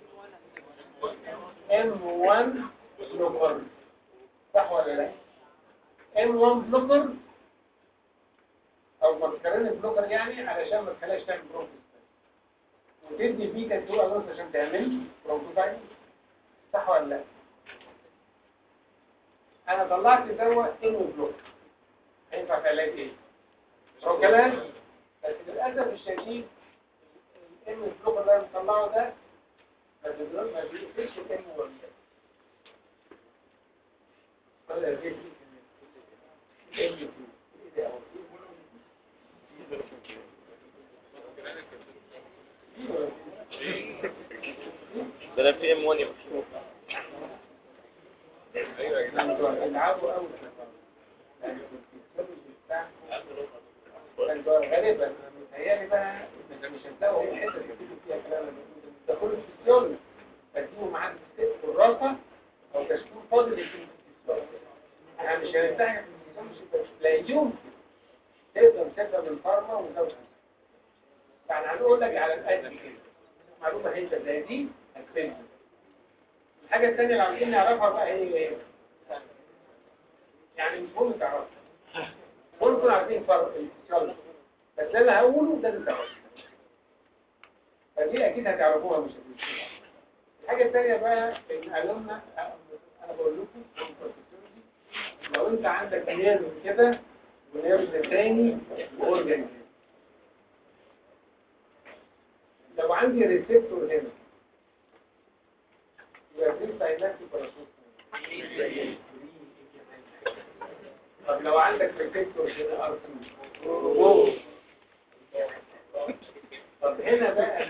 ام 1 بلوكر صح ولا لا ام 1 بلوكر او مذكرين بلوكر يعني علشان ما تخليهاش تعمل برونكو وتدي بيتا 2 اجونست عشان تعمل برونكو صح ولا لا انا طلعت دواء انو بلوك هينفع في علاج ايه هو كلام بس للاسف الشديد الام بلوك اللي انا مطلعه ده ما بيقدرش ما بيقفلش الام ولا ولا بيقفل الام ده انا في ام 1 مكشوف العبوا قوي غالبا متهيألي بقى انت مش هتلاقوا اي حته تكتبوا فيها كلام ده كله في السيول تجيبوا معاك في الراسه او كشكول فاضي يكون في السيول احنا مش هنفتحك في السيول مش لاقيهم تقدر تبدا من فارما وزوجها يعني هنقول لك على القد كده معلومه هي زي دي هتفيدنا الحاجه الثانيه اللي عاوزين نعرفها بقى هي ايه يعني مش مهم تعرفها مهم تكونوا عارفين فرق الفسيولوجي بس اللي انا هقوله لازم تعرفوا فدي اكيد هتعرفوها مش هتنسوها الحاجه الثانيه بقى ان قالوا لنا انا بقول لكم لو انت عندك نيرف كده ونيرف تاني واورجن لو عندي ريسبتور هنا يبقى في ساينابتيك ولا صوت طب لو عندك ريسبتور هنا ار 2 طب هنا بقى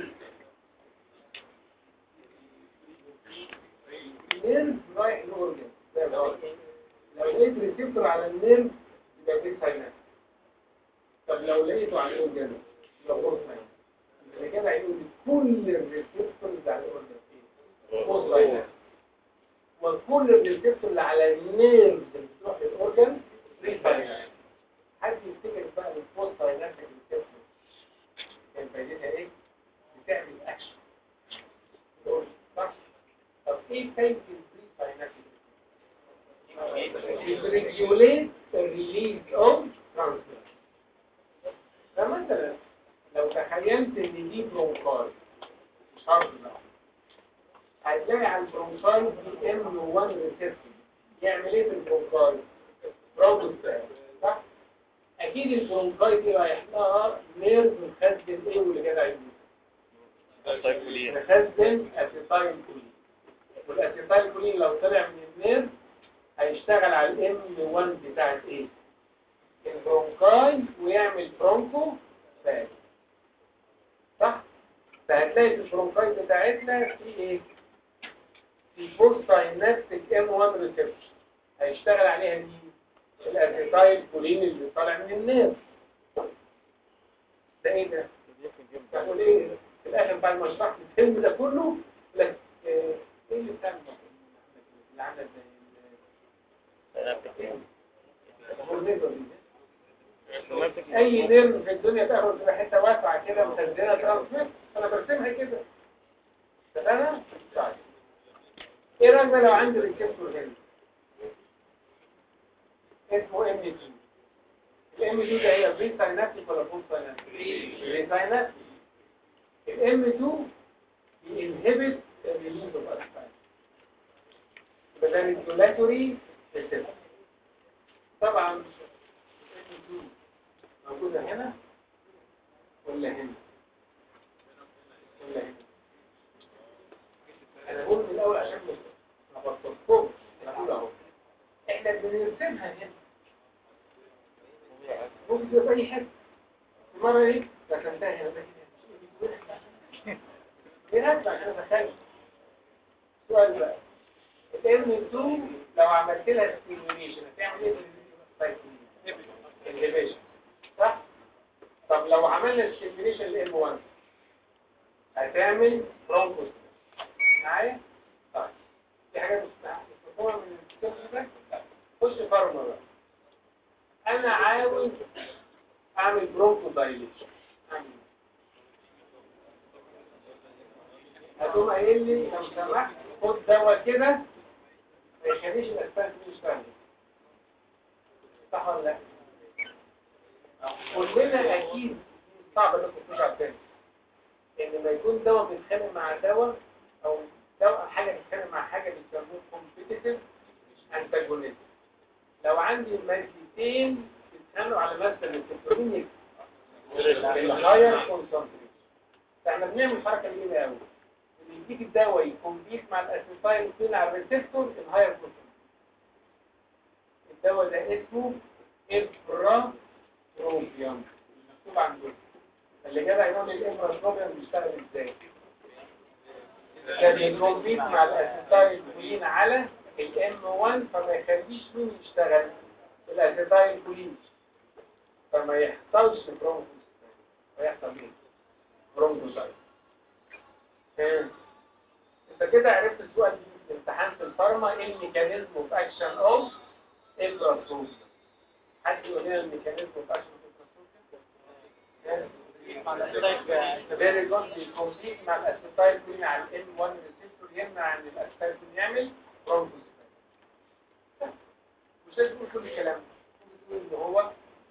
نيرف رايح الاورجن لو لقيت ريسبتور على النيرف يبقى في ساينابتيك طب لو لقيته على الاورجن يبقى فور ساينابتيك يبقى كده هيقول كل الريسبتورز على الاورجن فور ساينابتيك وكل الريسبتور اللي على النيرف اللي بتروح للاورجن فري ساينابتيك حد يفتكر بقى الفور ساينابتيك ريسبتور كان ايه فايدة البري ساينابتيك regulate the release of transfer فمثلا لو تخيلت ان دي برونكاي شرط بقى هتلاقي على البرونكاي دي ام 1 ريسبتور يعمل ايه في البرونكاي؟ برونكوستاز صح؟ اكيد البرونكاي دي رايح لها نيرف مخزن ايه واللي كده عايزين سايكولين مخزن اسيتايل كولين والاسيتايل كولين لو طلع من النيرف هيشتغل على الام 1 بتاعت ايه البرونكاي ويعمل برونكو فاز صح فهتلاقي في البرونكاي بتاعتنا في ايه في بوست ساينابتيك ام 1 ريسبتور هيشتغل عليها مين الاسيتايل كولين اللي طالع من النيرف ده ايه ده تقول ايه في الاخر بعد ما شرحت الفيلم ده كله لك ايه اللي بتعمل اللي عامله زي اي نيرف في الدنيا تاخد في حته واسعه كده مخزنه ترانسميت انا برسمها كده اتفقنا؟ طيب ايه رايك بقى لو عندي ريسبتور هنا اسمه ام 2 الام 2 ده هي بري ساينابتيك ولا بوست ساينابتيك؟ بري ساينابتيك الام 2 بينهبت الريليز اوف اسبايل يبقى ده ريجولاتوري سيستم طبعا الام 2 موجوده هنا ولا هنا ولا هنا انا بقول من الاول عشان ما بطلتكمش انا بقول اهو احنا بنرسمها هنا ممكن تبقى اي حته مرة ايه رسمتها هنا هنا عشان اتخيل سؤال بقى الام 2 لو عملت لها ستيميوليشن هتعمل ايه بالانهبيشن صح طب لو عملنا ستيميوليشن للام 1 هتعمل برونكوس معايا طيب دي حاجات مستفهمه من الكتاب ده خش فارما بقى انا عاوز اعمل برونكو دايليشن اعمل هتقوم قايل لي لو سمحت خد دواء كده ما يخليش الاسبان دي يشتغل صح ولا لا؟ كلنا اكيد صعب انكم تكونوا عارفين ان لما يكون دواء بيتخانق مع دواء او دواء حاجه بتتخانق مع حاجه بيسموه كومبيتيتيف انتاجونيزم لو عندي مادتين بيتخانقوا على ماده السيتونين الهاير كونسنتريشن فاحنا بنعمل حركه جميله قوي بيديك الدواء يكمبيت مع الاسيتايل كلين على الريسبتور الهاير كونسنتريشن الدواء ده اسمه ابراتروبيوم مكتوب عندكم اللي جدع يقول لي الابراتروبيوم بيشتغل ازاي كان يكمبيت مع الاسيتايل كلين على الام 1 فما يخليش مين يشتغل الاسيتايل كلين فما يحصلش برونكوس ويحصل ايه برونكوسايت انت كده عرفت السؤال في امتحان في الفارما ايه الميكانيزم اوف اكشن اوف البروتوز حد يقول لنا الميكانيزم اوف اكشن فيري جود بيكمبيت مع الاسيتايل كلين على الام 1 ريسبتور يمنع ان الاسيتايل كلين يعمل برونكوس مش لازم تقول كل الكلام تقول ان هو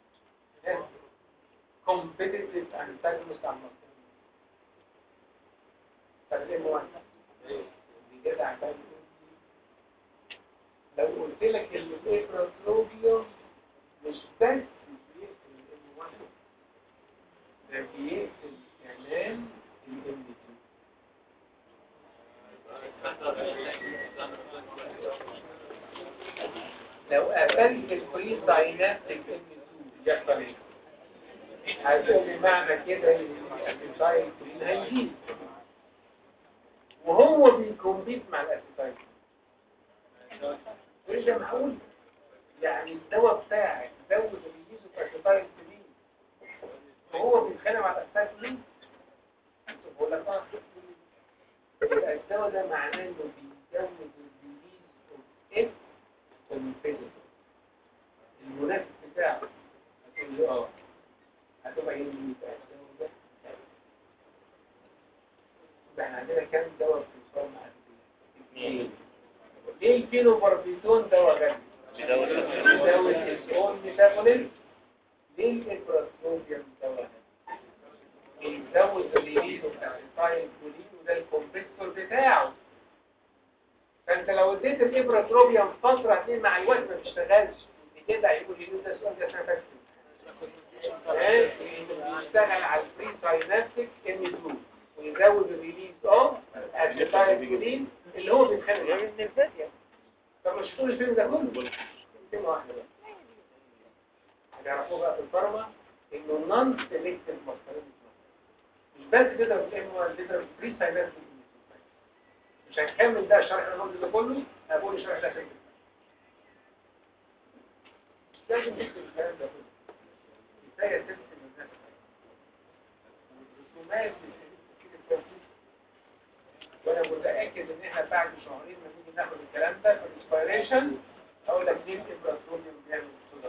competitive antagonist على المصدر طب ليه هو بيجد عشان لو قلت لك ان الابراتروبيوم مش بس بيقتل الام 1 ده بيقتل كمان الام 2 لو قفلت الفري ساينابتيك ام 2 يحصل ايه؟ هتقول معنى كده ان الاسيتايل كلين هيزيد وهو بيكمبيت مع الاسيتايل ايه ده معقول؟ يعني الدواء بتاعك زود الريليز في الاسيتايل كلين وهو بيتخانق مع الاسيتايل كلين بقول لك اه يبقى الدواء ده معناه انه بيزود الريليز اوف اف والمفيدل المنافس بتاعه هتقول لي اه هتبقى ايه اللي يبقى الدواء ده يبقى احنا عندنا كام دواء في الفارما ليه الفينوباربيتون ده وغني بيزود يزود الاسون ميتابوليزم ليه البراسلوبيوم ده وغني بيزود الريليز بتاع الفايل كولين وده الكمبريسور بتاعه فانت لو اديت الابراتروبيوم فتره اتنين مع الوقت ما تشتغلش كده هيقول لي ده السؤال ده انا فاكره بيشتغل على الفري ساينابتيك ام 2 ويزود الريليز اوف الفايل كولين اللي هو بيتخانق معاه. من الفاتية طب مش طول الفيلم ده كله كلمة واحدة بقى هتعرفوه بقى في الفارما انه نون سيلكتيف ماسترين مش بس كده بتلاقي هو الليتر فري ساينس مش هنكمل ده الشرح الرمز ده كله هقول الشرح ده فين لازم نكتب الكلام ده كله كفايه تكتب الناس والرسومات اللي كده وانا متاكد ان احنا بعد شهرين ما نيجي ناخد الكلام ده في الانسبيريشن اقول لك ليه البراسوليوم بيعمل صدى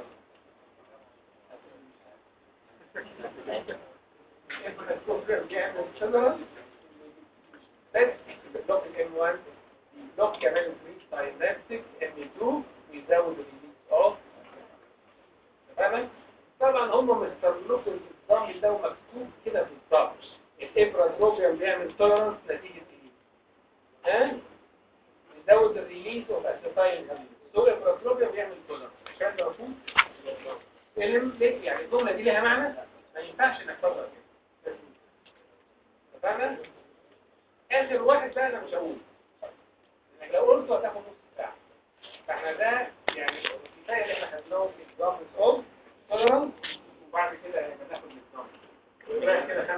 البراسوليوم بيعمل صدى بس بلوك الام 1 بلوك كمان الفريش داينامتيك ام 2 ويزود الريليز اوف تمام طبعا هم مستغلقوا النظام ده ومكتوب كده بالظبط الابراسوليوم بيعمل تولرنس نتيجه ايه ها يزود الريليز اوف اسيتايل دول البروتروبيوم بيعمل تولرنس عشان ده مفهوم فيلم يعني الجمله دي ليها معنى ما ينفعش انك تقرا كده فاهم اخر واحد بقى انا مش هقول انك لو قلته هتاخد نص ساعه فاحنا ده يعني الكفايه اللي احنا خدناه في نظام الصوت